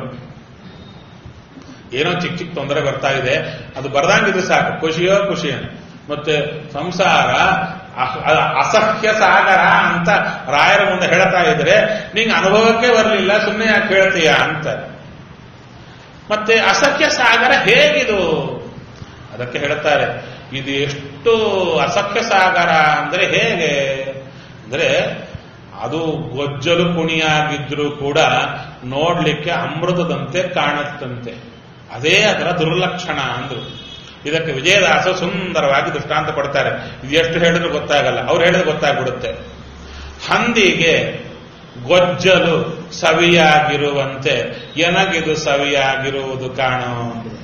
ಏನೋ ಚಿಕ್ಕ ಚಿಕ್ಕ ತೊಂದರೆ ಬರ್ತಾ ಇದೆ ಅದು ಬರ್ದಂಗಿದ್ರೆ ಸಾಕು ಖುಷಿಯೋ ಖುಷಿಯ ಮತ್ತೆ ಸಂಸಾರ ಅಸಹ್ಯ ಸಾಗರ ಅಂತ ರಾಯರ ಮುಂದೆ ಹೇಳ್ತಾ ಇದ್ರೆ ನಿಂಗೆ ಅನುಭವಕ್ಕೆ ಬರಲಿಲ್ಲ ಸುಮ್ಮನೆ ಯಾಕೆ ಹೇಳ್ತೀಯ ಅಂತ ಮತ್ತೆ ಅಸಖ್ಯ ಸಾಗರ ಹೇಗಿದು ಅದಕ್ಕೆ ಹೇಳ್ತಾರೆ ಇದು ಎಷ್ಟು ಅಸಖ್ಯ ಸಾಗರ ಅಂದ್ರೆ ಹೇಗೆ ಅಂದ್ರೆ ಅದು ಗೊಜ್ಜಲು ಕುಣಿಯಾಗಿದ್ರೂ ಕೂಡ ನೋಡ್ಲಿಕ್ಕೆ ಅಮೃತದಂತೆ ಕಾಣುತ್ತಂತೆ ಅದೇ ಅದರ ದುರ್ಲಕ್ಷಣ ಅಂದ್ರು ಇದಕ್ಕೆ ವಿಜಯದಾಸ ಸುಂದರವಾಗಿ ದೃಷ್ಟಾಂತ ಕೊಡ್ತಾರೆ ಇದು ಎಷ್ಟು ಹೇಳಿದ್ರು ಗೊತ್ತಾಗಲ್ಲ ಅವ್ರು ಹೇಳಿದ್ರೆ ಗೊತ್ತಾಗ್ಬಿಡುತ್ತೆ ಹಂದಿಗೆ ಗೊಜ್ಜಲು ಸವಿಯಾಗಿರುವಂತೆ ಎನಗಿದು ಸವಿಯಾಗಿರುವುದು ಕಾಣೋ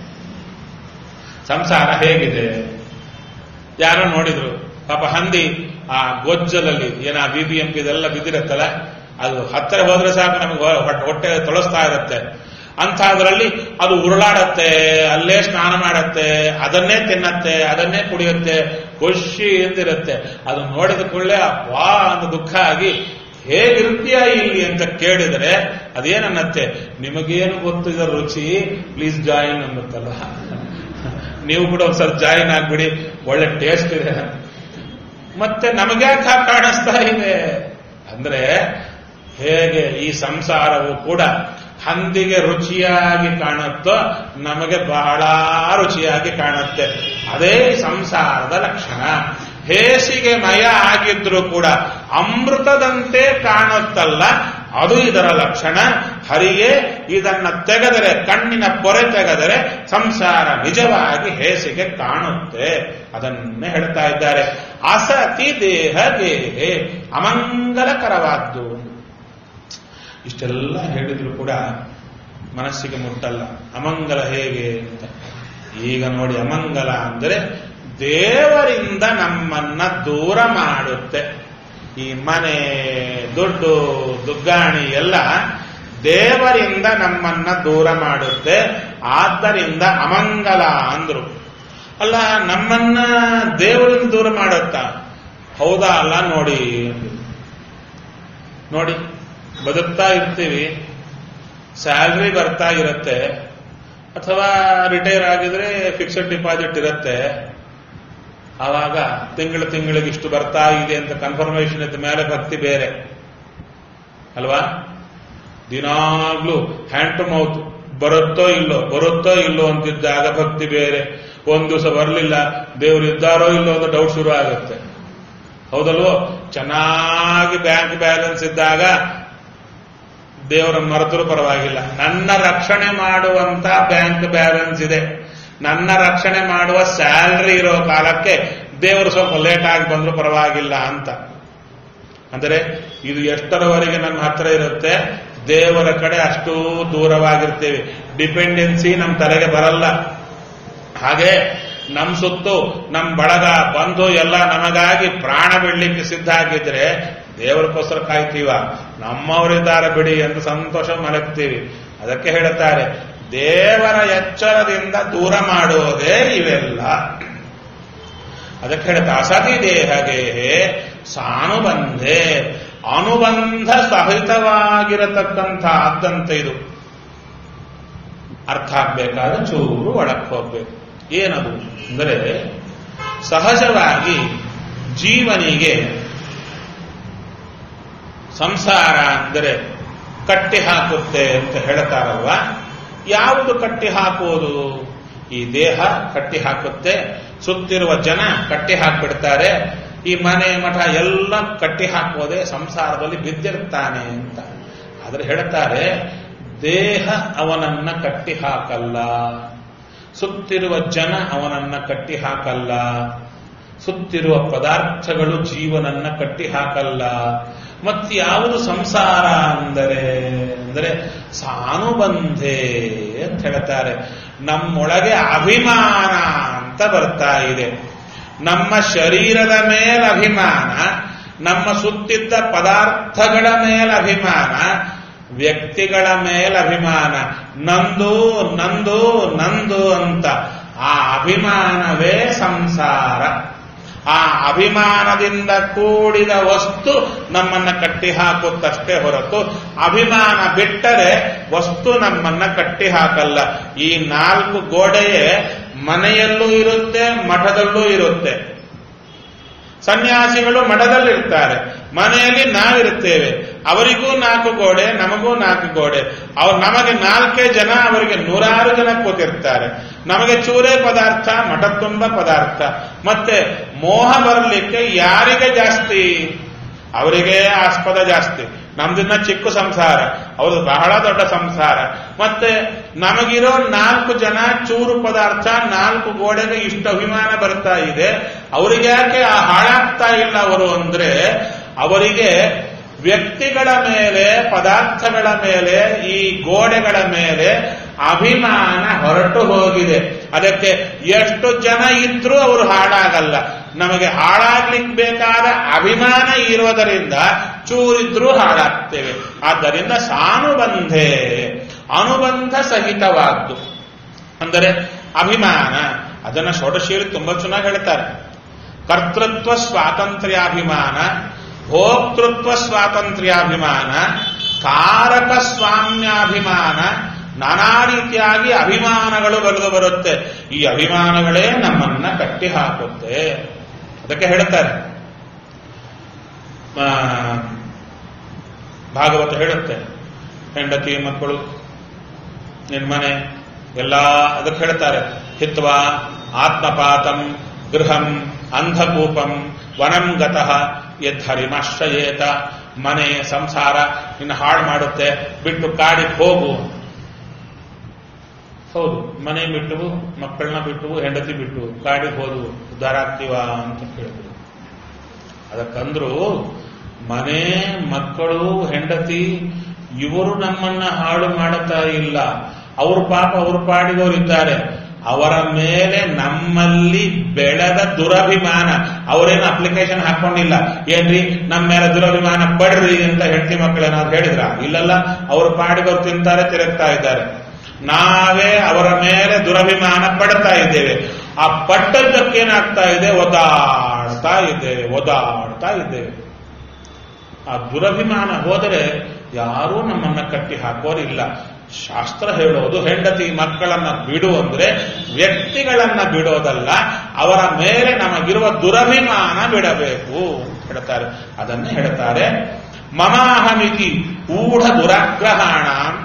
ಸಂಸಾರ ಹೇಗಿದೆ ಯಾರೋ ನೋಡಿದ್ರು ಪಾಪ ಹಂದಿ ಆ ಗೊಜ್ಜಲಲ್ಲಿ ಏನ ಬಿ ಬಿ ಎಂ ಪಿ ಇದೆಲ್ಲ ಬಿದ್ದಿರತ್ತಲ್ಲ ಅದು ಹತ್ತಿರ ಹೋದ್ರೆ ಸಾಕು ನಮಗೆ ಹೊಟ್ಟೆ- ಹೊಟ್ಟೆ ತೊಳಸ್ತಾ ಇರುತ್ತೆ ಅಂಥದ್ರಲ್ಲಿ ಅದು ಉರುಳಾಡತ್ತೆ ಅಲ್ಲೇ ಸ್ನಾನ ಮಾಡತ್ತೆ ಅದನ್ನೇ ತಿನ್ನತ್ತೆ ಅದನ್ನೇ ಕುಡಿಯುತ್ತೆ ಖುಷಿ ಎಂದಿರುತ್ತೆ ಅದು ನೋಡಿದ ಕೂಡಲೇ ವಾ ಅಂತ ದುಃಖ ಆಗಿ ಹೇಗಿರ್ತೀಯ ಇಲ್ಲಿ ಅಂತ ಕೇಳಿದರೆ ಅದೇನನ್ನತ್ತೆ ನಿಮಗೇನು ಗೊತ್ತು ಇದರ ರುಚಿ ಪ್ಲೀಸ್ ಜಾಯಿನ್ ಅನ್ನುತ್ತಲ್ಲ ನೀವು ಕೂಡ ಒಂದ್ಸಲ ಜಾಯಿನ್ ಆಗ್ಬಿಡಿ ಒಳ್ಳೆ ಟೇಸ್ಟ್ ಇದೆ ಮತ್ತೆ ನಮಗ್ಯಾಕೆ ಹಾಗೆ ಕಾಣಿಸ್ತಾ ಇದೆ ಅಂದ್ರೆ ಹೇಗೆ ಈ ಸಂಸಾರವು ಕೂಡ ಹಂದಿಗೆ ರುಚಿಯಾಗಿ ಕಾಣುತ್ತೋ ನಮಗೆ ಬಹಳ ರುಚಿಯಾಗಿ ಕಾಣುತ್ತೆ ಅದೇ ಸಂಸಾರದ ಲಕ್ಷಣ ಹೇಸಿಗೆ ಮಯ ಆಗಿದ್ರೂ ಕೂಡ ಅಮೃತದಂತೆ ಕಾಣುತ್ತಲ್ಲ ಅದು ಇದರ ಲಕ್ಷಣ ಹರಿಯೇ ಇದನ್ನ ತೆಗೆದರೆ ಕಣ್ಣಿನ ಪೊರೆ ತೆಗೆದರೆ ಸಂಸಾರ ನಿಜವಾಗಿ ಹೇಸಿಗೆ ಕಾಣುತ್ತೆ ಅದನ್ನೇ ಹೇಳ್ತಾ ಇದ್ದಾರೆ ಅಸತಿ ದೇಹ ದೇಹೆ ಅಮಂಗಲಕರವಾದ್ದು ಇಷ್ಟೆಲ್ಲ ಹೇಳಿದ್ರು ಕೂಡ ಮನಸ್ಸಿಗೆ ಮುಟ್ಟಲ್ಲ ಅಮಂಗಲ ಹೇಗೆ ಅಂತ ಈಗ ನೋಡಿ ಅಮಂಗಲ ಅಂದರೆ ದೇವರಿಂದ ನಮ್ಮನ್ನ ದೂರ ಮಾಡುತ್ತೆ ಈ ಮನೆ ದುಡ್ಡು ದುಗ್ಗಾಣಿ ಎಲ್ಲ ದೇವರಿಂದ ನಮ್ಮನ್ನ ದೂರ ಮಾಡುತ್ತೆ ಆದ್ದರಿಂದ ಅಮಂಗಲ ಅಂದ್ರು ಅಲ್ಲ ನಮ್ಮನ್ನ ದೇವರಿಂದ ದೂರ ಮಾಡುತ್ತಾ ಹೌದಾ ಅಲ್ಲ ನೋಡಿ ಅಂದ್ರು. ನೋಡಿ ಬದುಕ್ತಾ ಇರ್ತೀವಿ ಸ್ಯಾಲ್ರಿ ಬರ್ತಾ ಇರುತ್ತೆ ಅಥವಾ ರಿಟೈರ್ ಆಗಿದ್ರೆ ಫಿಕ್ಸ್ಡ್ ಡಿಪಾಸಿಟ್ ಇರುತ್ತೆ ಆವಾಗ ತಿಂಗಳು ತಿಂಗಳಿಗೆ ಇಷ್ಟು ಬರ್ತಾ ಇದೆ ಅಂತ ಕನ್ಫರ್ಮೇಶನ್ ಇದ್ದ ಮೇಲೆ ಭಕ್ತಿ ಬೇರೆ ಅಲ್ವಾ ದಿನಾಗ್ಲೂ ಹ್ಯಾಂಡ್ ಟು ಮೌತ್ ಬರುತ್ತೋ ಇಲ್ಲೋ ಬರುತ್ತೋ ಇಲ್ಲೋ ಅಂತಿದ್ದಾಗ ಭಕ್ತಿ ಬೇರೆ ಒಂದ್ ದಿವಸ ಬರಲಿಲ್ಲ ದೇವ್ರು ಇದ್ದಾರೋ ಇಲ್ಲೋ ಅಂತ ಡೌಟ್ ಶುರು ಆಗುತ್ತೆ ಹೌದಲ್ವೋ ಚೆನ್ನಾಗಿ ಬ್ಯಾಂಕ್ ಬ್ಯಾಲೆನ್ಸ್ ಇದ್ದಾಗ ದೇವರನ್ನು ಮರೆತರೂ ಪರವಾಗಿಲ್ಲ ನನ್ನ ರಕ್ಷಣೆ ಮಾಡುವಂತ ಬ್ಯಾಂಕ್ ಬ್ಯಾಲೆನ್ಸ್ ಇದೆ ನನ್ನ ರಕ್ಷಣೆ ಮಾಡುವ ಸ್ಯಾಲ್ರಿ ಇರೋ ಕಾಲಕ್ಕೆ ದೇವರು ಸ್ವಲ್ಪ ಲೇಟ್ ಆಗಿ ಬಂದರೂ ಪರವಾಗಿಲ್ಲ ಅಂತ ಅಂದರೆ ಇದು ಎಷ್ಟರವರೆಗೆ ನಮ್ಮ ಹತ್ರ ಇರುತ್ತೆ ದೇವರ ಕಡೆ ಅಷ್ಟು ದೂರವಾಗಿರ್ತೇವೆ ಡಿಪೆಂಡೆನ್ಸಿ ನಮ್ಮ ತಲೆಗೆ ಬರಲ್ಲ ಹಾಗೆ ನಮ್ ಸುತ್ತು ನಮ್ ಬಳಗ ಬಂಧು ಎಲ್ಲ ನಮಗಾಗಿ ಪ್ರಾಣ ಬಿಡ್ಲಿಕ್ಕೆ ಸಿದ್ಧ ಆಗಿದ್ರೆ ದೇವರಕ್ಕೋಸ್ಕರ ಕಾಯ್ತೀವ ನಮ್ಮವರಿದ್ದಾರೆ ಬಿಡಿ ಎಂದು ಸಂತೋಷ ಮಲಗ್ತೀವಿ ಅದಕ್ಕೆ ಹೇಳುತ್ತಾರೆ ದೇವರ ಎಚ್ಚರದಿಂದ ದೂರ ಮಾಡುವುದೇ ಇವೆಲ್ಲ ಅದಕ್ಕೆ ಹೇಳುತ್ತೆ ಅಸತಿ ದೇಹಗೆ ಸಾನುಬಂಧೆ ಅನುಬಂಧ ಸಹಿತವಾಗಿರತಕ್ಕಂಥ ಆದ್ದಂತ ಇದು ಅರ್ಥ ಆಗ್ಬೇಕಾದ್ರೆ ಚೂರು ಒಳಕ್ಕೆ ಹೋಗ್ಬೇಕು ಏನದು ಅಂದರೆ ಸಹಜವಾಗಿ ಜೀವನಿಗೆ ಸಂಸಾರ ಅಂದರೆ ಕಟ್ಟಿ ಹಾಕುತ್ತೆ ಅಂತ ಹೇಳ್ತಾರಲ್ವ ಯಾವುದು ಕಟ್ಟಿ ಹಾಕುವುದು ಈ ದೇಹ ಕಟ್ಟಿ ಹಾಕುತ್ತೆ ಸುತ್ತಿರುವ ಜನ ಕಟ್ಟಿ ಹಾಕ್ಬಿಡ್ತಾರೆ ಈ ಮನೆ ಮಠ ಎಲ್ಲ ಕಟ್ಟಿ ಹಾಕುವುದೇ ಸಂಸಾರದಲ್ಲಿ ಬಿದ್ದಿರ್ತಾನೆ ಅಂತ ಆದ್ರೆ ಹೇಳ್ತಾರೆ ದೇಹ ಅವನನ್ನ ಕಟ್ಟಿ ಹಾಕಲ್ಲ ಸುತ್ತಿರುವ ಜನ ಅವನನ್ನ ಕಟ್ಟಿ ಹಾಕಲ್ಲ ಸುತ್ತಿರುವ ಪದಾರ್ಥಗಳು ಜೀವನನ್ನ ಕಟ್ಟಿ ಹಾಕಲ್ಲ ಮತ್ಯಾವುದು ಸಂಸಾರ ಅಂದರೆ ಅಂದರೆ ಸಾನುಬಂಧೆ ಅಂತ ಹೇಳ್ತಾರೆ ನಮ್ಮೊಳಗೆ ಅಭಿಮಾನ ಅಂತ ಬರ್ತಾ ಇದೆ ನಮ್ಮ ಶರೀರದ ಮೇಲೆ ಅಭಿಮಾನ ನಮ್ಮ ಸುತ್ತಿದ್ದ ಪದಾರ್ಥಗಳ ಮೇಲೆ ಅಭಿಮಾನ ವ್ಯಕ್ತಿಗಳ ಮೇಲೆ ಅಭಿಮಾನ ನಂದು ನಂದು ನಂದು ಅಂತ ಆ ಅಭಿಮಾನವೇ ಸಂಸಾರ ಆ ಅಭಿಮಾನದಿಂದ ಕೂಡಿದ ವಸ್ತು ನಮ್ಮನ್ನ ಕಟ್ಟಿ ಹಾಕುತ್ತಷ್ಟೇ ಹೊರತು ಅಭಿಮಾನ ಬಿಟ್ಟರೆ ವಸ್ತು ನಮ್ಮನ್ನ ಕಟ್ಟಿ ಹಾಕಲ್ಲ ಈ ನಾಲ್ಕು ಗೋಡೆಯೇ ಮನೆಯಲ್ಲೂ ಇರುತ್ತೆ ಮಠದಲ್ಲೂ ಇರುತ್ತೆ ಸನ್ಯಾಸಿಗಳು ಮಠದಲ್ಲಿರ್ತಾರೆ ಮನೆಯಲ್ಲಿ ನಾವಿರುತ್ತೇವೆ ಅವರಿಗೂ ನಾಲ್ಕು ಗೋಡೆ ನಮಗೂ ನಾಲ್ಕು ಗೋಡೆ ಅವ್ರು ನಮಗೆ ನಾಲ್ಕೇ ಜನ ಅವರಿಗೆ ನೂರಾರು ಜನ ಕೂತಿರ್ತಾರೆ ನಮಗೆ ಚೂರೇ ಪದಾರ್ಥ ಮಠ ತುಂಬ ಪದಾರ್ಥ ಮತ್ತೆ ಮೋಹ ಬರಲಿಕ್ಕೆ ಯಾರಿಗೆ ಜಾಸ್ತಿ ಅವರಿಗೆ ಆಸ್ಪದ ಜಾಸ್ತಿ ನಮ್ದಿನ್ನ ಚಿಕ್ಕ ಸಂಸಾರ ಅವ್ರದ್ದು ಬಹಳ ದೊಡ್ಡ ಸಂಸಾರ ಮತ್ತೆ ನಮಗಿರೋ ನಾಲ್ಕು ಜನ ಚೂರು ಪದಾರ್ಥ ನಾಲ್ಕು ಗೋಡೆಗೆ ಇಷ್ಟು ಅಭಿಮಾನ ಬರ್ತಾ ಇದೆ ಅವರಿಗೆ ಯಾಕೆ ಆ ಹಾಳಾಗ್ತಾ ಇಲ್ಲ ಅವರು ಅಂದ್ರೆ ಅವರಿಗೆ ವ್ಯಕ್ತಿಗಳ ಮೇಲೆ ಪದಾರ್ಥಗಳ ಮೇಲೆ ಈ ಗೋಡೆಗಳ ಮೇಲೆ ಅಭಿಮಾನ ಹೊರಟು ಹೋಗಿದೆ ಅದಕ್ಕೆ ಎಷ್ಟು ಜನ ಇದ್ರೂ ಅವರು ಹಾಳಾಗಲ್ಲ ನಮಗೆ ಹಾಳಾಗ್ಲಿಕ್ಕೆ ಬೇಕಾದ ಅಭಿಮಾನ ಇರೋದರಿಂದ ಚೂರಿದ್ರೂ ಹಾಳಾಗ್ತೇವೆ ಆದ್ದರಿಂದ ಸಾನುಬಂಧೆ ಅನುಬಂಧ ಸಹಿತವಾದ್ದು ಅಂದರೆ ಅಭಿಮಾನ ಅದನ್ನ ಷೋಡಶಿಯಲ್ಲಿ ತುಂಬಾ ಚೆನ್ನಾಗಿ ಹೇಳ್ತಾರೆ ಕರ್ತೃತ್ವ ಸ್ವಾತಂತ್ರ್ಯಾಭಿಮಾನ ಭೋಕ್ತೃತ್ವ ಸ್ವಾತಂತ್ರ್ಯಾಭಿಮಾನ ಕಾರಕ ಸ್ವಾಮ್ಯಾಭಿಮಾನ ನಾನಾ ರೀತಿಯಾಗಿ ಅಭಿಮಾನಗಳು ಬರೆದು ಬರುತ್ತೆ ಈ ಅಭಿಮಾನಗಳೇ ನಮ್ಮನ್ನ ಕಟ್ಟಿ ಹಾಕುತ್ತೆ ಅದಕ್ಕೆ ಹೇಳ್ತಾರೆ ಆ, ಭಾಗವತ ಹೇಳುತ್ತೆ ಹೆಂಡತಿ ಮಕ್ಕಳು ನಿನ್ಮನೆ ಎಲ್ಲ ಅದಕ್ಕೆ ಹೇಳ್ತಾರೆ ಹಿತ್ವ ಆತ್ಮಪಾತಂ ಗೃಹಂ ಅಂಧಕೂಪಂ ವನಂ ಗತಃ ಯದ್ಧರಿಮಾಶ್ರಯೇತ ಮನೆ ಸಂಸಾರ ನಿನ್ನ ಹಾಳು ಮಾಡುತ್ತೆ ಬಿಟ್ಟು ಕಾಡಿಗೆ ಹೋಗು ಹೌದು ಮನೆ ಬಿಟ್ಟು ಮಕ್ಕಳನ್ನ ಬಿಟ್ಟು ಹೆಂಡತಿ ಬಿಟ್ಟು ಕಾಡಿಗೆ ಹೋದವು ಉದ್ಧಾರ ಆಗ್ತೀವ ಅಂತ ಕೇಳಿದ್ರು ಅದಕ್ಕಂದ್ರು ಮನೆ ಮಕ್ಕಳು ಹೆಂಡತಿ ಇವರು ನಮ್ಮನ್ನ ಹಾಳು ಮಾಡುತ್ತಾ ಇಲ್ಲ ಅವ್ರ ಪಾಪ ಅವ್ರ ಪಾಡಿದವರಿದ್ದಾರೆ ಅವರ ಮೇಲೆ ನಮ್ಮಲ್ಲಿ ಬೆಳೆದ ದುರಭಿಮಾನ ಅವರೇನು ಅಪ್ಲಿಕೇಶನ್ ಹಾಕೊಂಡಿಲ್ಲ ಏನ್ರಿ ನಮ್ಮ ಮೇಲೆ ದುರಭಿಮಾನ ಪಡ್ರಿ ಅಂತ ಹೆಂಡತಿ ಮಕ್ಕಳೇನಾದ್ರು ಹೇಳಿದ್ರ ಇಲ್ಲಲ್ಲ ಅವ್ರ ಪಾಡಿದವ್ರು ತಿಂತಾರೆ ತಿರುಗ್ತಾ ಇದ್ದಾರೆ ನಾವೇ ಅವರ ಮೇಲೆ ದುರಭಿಮಾನ ಪಡ್ತಾ ಇದ್ದೇವೆ ಆ ಪಟ್ಟದ್ದಕ್ಕೇನಾಗ್ತಾ ಇದೆ ಒದಾಡ್ತಾ ಇದ್ದೇವೆ ಒದಾಡ್ತಾ ಇದ್ದೇವೆ ಆ ದುರಭಿಮಾನ ಹೋದರೆ ಯಾರೂ ನಮ್ಮನ್ನ ಕಟ್ಟಿ ಹಾಕೋರಿಲ್ಲ ಶಾಸ್ತ್ರ ಹೇಳೋದು ಹೆಂಡತಿ ಮಕ್ಕಳನ್ನ ಬಿಡು ಅಂದ್ರೆ ವ್ಯಕ್ತಿಗಳನ್ನ ಬಿಡೋದಲ್ಲ ಅವರ ಮೇಲೆ ನಮಗಿರುವ ದುರಭಿಮಾನ ಬಿಡಬೇಕು ಅಂತ ಹೇಳ್ತಾರೆ ಅದನ್ನೇ ಹೇಳ್ತಾರೆ ಮಮಾಹಮಿತಿ ಊಢ ದುರಾಗ್ರಹಾಣ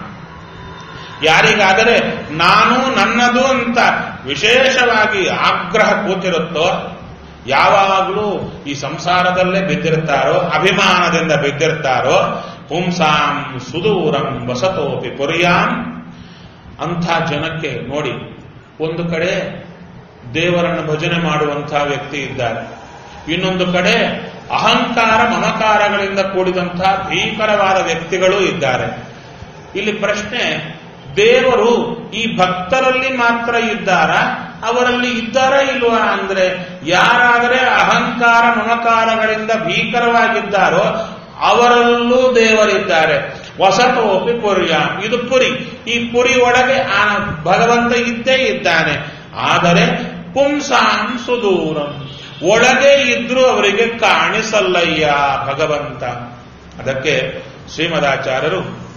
ಯಾರಿಗಾದರೆ ನಾನು ನನ್ನದು ಅಂತ ವಿಶೇಷವಾಗಿ ಆಗ್ರಹ ಕೂತಿರುತ್ತೋ ಯಾವಾಗಲೂ ಈ ಸಂಸಾರದಲ್ಲೇ ಬಿದ್ದಿರ್ತಾರೋ ಅಭಿಮಾನದಿಂದ ಬಿದ್ದಿರ್ತಾರೋ ಪುಂಸಾಂ ಸುದೂರಂ ವಸತೋಪಿ ಪುರಿಯಾಂ ಅಂಥ ಜನಕ್ಕೆ ನೋಡಿ ಒಂದು ಕಡೆ ದೇವರನ್ನು ಭಜನೆ ಮಾಡುವಂತಹ ವ್ಯಕ್ತಿ ಇದ್ದಾರೆ ಇನ್ನೊಂದು ಕಡೆ ಅಹಂಕಾರ ಮಮಕಾರಗಳಿಂದ ಕೂಡಿದಂತಹ ಭೀಕರವಾದ ವ್ಯಕ್ತಿಗಳು ಇದ್ದಾರೆ ಇಲ್ಲಿ ಪ್ರಶ್ನೆ ದೇವರು ಈ ಭಕ್ತರಲ್ಲಿ ಮಾತ್ರ ಇದ್ದಾರ ಅವರಲ್ಲಿ ಇದ್ದಾರಾ ಇಲ್ವಾ ಅಂದ್ರೆ ಯಾರಾದರೆ ಅಹಂಕಾರ ಮಮಕಾರಗಳಿಂದ ಭೀಕರವಾಗಿದ್ದಾರೋ ಅವರಲ್ಲೂ ದೇವರಿದ್ದಾರೆ ವಸತೋಪಿ ಪುರ್ಯ ಇದು ಪುರಿ ಈ ಪುರಿ ಒಳಗೆ ಆ ಭಗವಂತ ಇದ್ದೇ ಇದ್ದಾನೆ ಆದರೆ ಪುಂಸಾಂ ಸುದೂರಂ ಒಳಗೆ ಇದ್ರೂ ಅವರಿಗೆ ಕಾಣಿಸಲ್ಲಯ್ಯ ಭಗವಂತ ಅದಕ್ಕೆ ಶ್ರೀಮದಾಚಾರ್ಯರು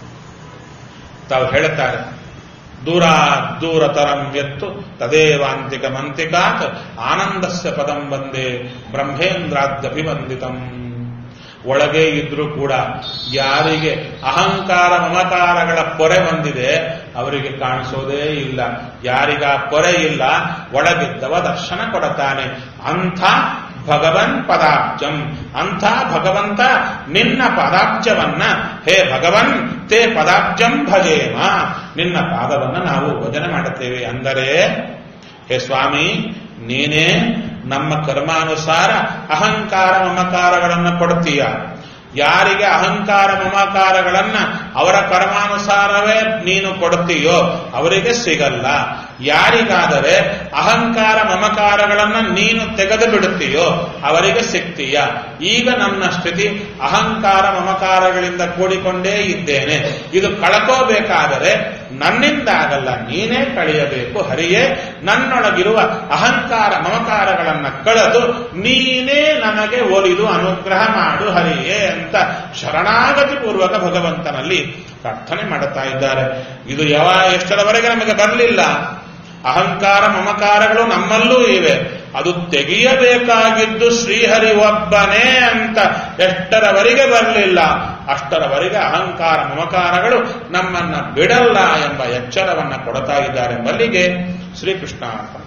ತಾವು ಹೇಳುತ್ತಾರೆ ದೂರ ದೂರತರಂ ಎತ್ತು ತದೇವಾಂತಿಕ ಮಂತಿಕಾತ್ ಆನಂದಸ್ಯ ಪದಂ ಬಂದೆ ಬ್ರಹ್ಮೇಂದ್ರಾದ್ಯಭಿವಂದಿತಂ ಒಳಗೆ ಇದ್ರೂ ಕೂಡ ಯಾರಿಗೆ ಅಹಂಕಾರ ಮಮಕಾರಗಳ ಪೊರೆ ಬಂದಿದೆ ಅವರಿಗೆ ಕಾಣಿಸೋದೇ ಇಲ್ಲ ಯಾರಿಗ ಪೊರೆ ಇಲ್ಲ ಒಳಗಿದ್ದವ ದರ್ಶನ ಕೊಡುತ್ತಾನೆ ಅಂಥ ಭಗವನ್ ಪದಾಬ್ಜಂ ಅಂಥ ಭಗವಂತ ನಿನ್ನ ಪದಾಬ್ಜವನ್ನ ಹೇ ಭಗವನ್ ತೇ ಪದಾಬ್ಜಂ ಭಜೇಮ ನಿನ್ನ ಪಾದವನ್ನ ನಾವು ಭಜನೆ ಮಾಡುತ್ತೇವೆ ಅಂದರೆ ಹೇ ಸ್ವಾಮಿ ನೀನೇ ನಮ್ಮ ಕರ್ಮಾನುಸಾರ ಅಹಂಕಾರ ಮಮಕಾರಗಳನ್ನು ಕೊಡ್ತೀಯ ಯಾರಿಗೆ ಅಹಂಕಾರ ಮಮಕಾರಗಳನ್ನ ಅವರ ಕರ್ಮಾನುಸಾರವೇ ನೀನು ಕೊಡ್ತೀಯೋ ಅವರಿಗೆ ಸಿಗಲ್ಲ ಯಾರಿಗಾದರೆ ಅಹಂಕಾರ ಮಮಕಾರಗಳನ್ನ ನೀನು ತೆಗೆದು ಬಿಡುತ್ತೀಯೋ ಅವರಿಗೆ ಸಿಗ್ತೀಯ ಈಗ ನನ್ನ ಸ್ಥಿತಿ ಅಹಂಕಾರ ಮಮಕಾರಗಳಿಂದ ಕೂಡಿಕೊಂಡೇ ಇದ್ದೇನೆ ಇದು ಕಳ್ಕೋಬೇಕಾದರೆ ನನ್ನಿಂದ ಆಗಲ್ಲ ನೀನೇ ಕಳೆಯಬೇಕು ಹರಿಯೇ ನನ್ನೊಳಗಿರುವ ಅಹಂಕಾರ ಮಮಕಾರಗಳನ್ನ ಕಳೆದು ನೀನೇ ನನಗೆ ಒಲಿದು ಅನುಗ್ರಹ ಮಾಡು ಹರಿಯೇ ಅಂತ ಶರಣಾಗತಿ ಪೂರ್ವಕ ಭಗವಂತನಲ್ಲಿ ಪ್ರಾರ್ಥನೆ ಮಾಡುತ್ತಾ ಇದ್ದಾರೆ ಇದು ಯಾವ ಎಷ್ಟರವರೆಗೆ ನಮಗೆ ಬರಲಿಲ್ಲ ಅಹಂಕಾರ ಮಮಕಾರಗಳು ನಮ್ಮಲ್ಲೂ ಇವೆ ಅದು ತೆಗೆಯಬೇಕಾಗಿದ್ದು ಶ್ರೀಹರಿ ಒಬ್ಬನೇ ಅಂತ ಎಷ್ಟರವರೆಗೆ ಬರಲಿಲ್ಲ ಅಷ್ಟರವರೆಗೆ ಅಹಂಕಾರ ಮಮಕಾರಗಳು ನಮ್ಮನ್ನ ಬಿಡಲ್ಲ ಎಂಬ ಎಚ್ಚರವನ್ನ ಕೊಡ್ತಾ ಇದ್ದಾರೆ ಎಂಬಲ್ಲಿಗೆ ಶ್ರೀಕೃಷ್ಣ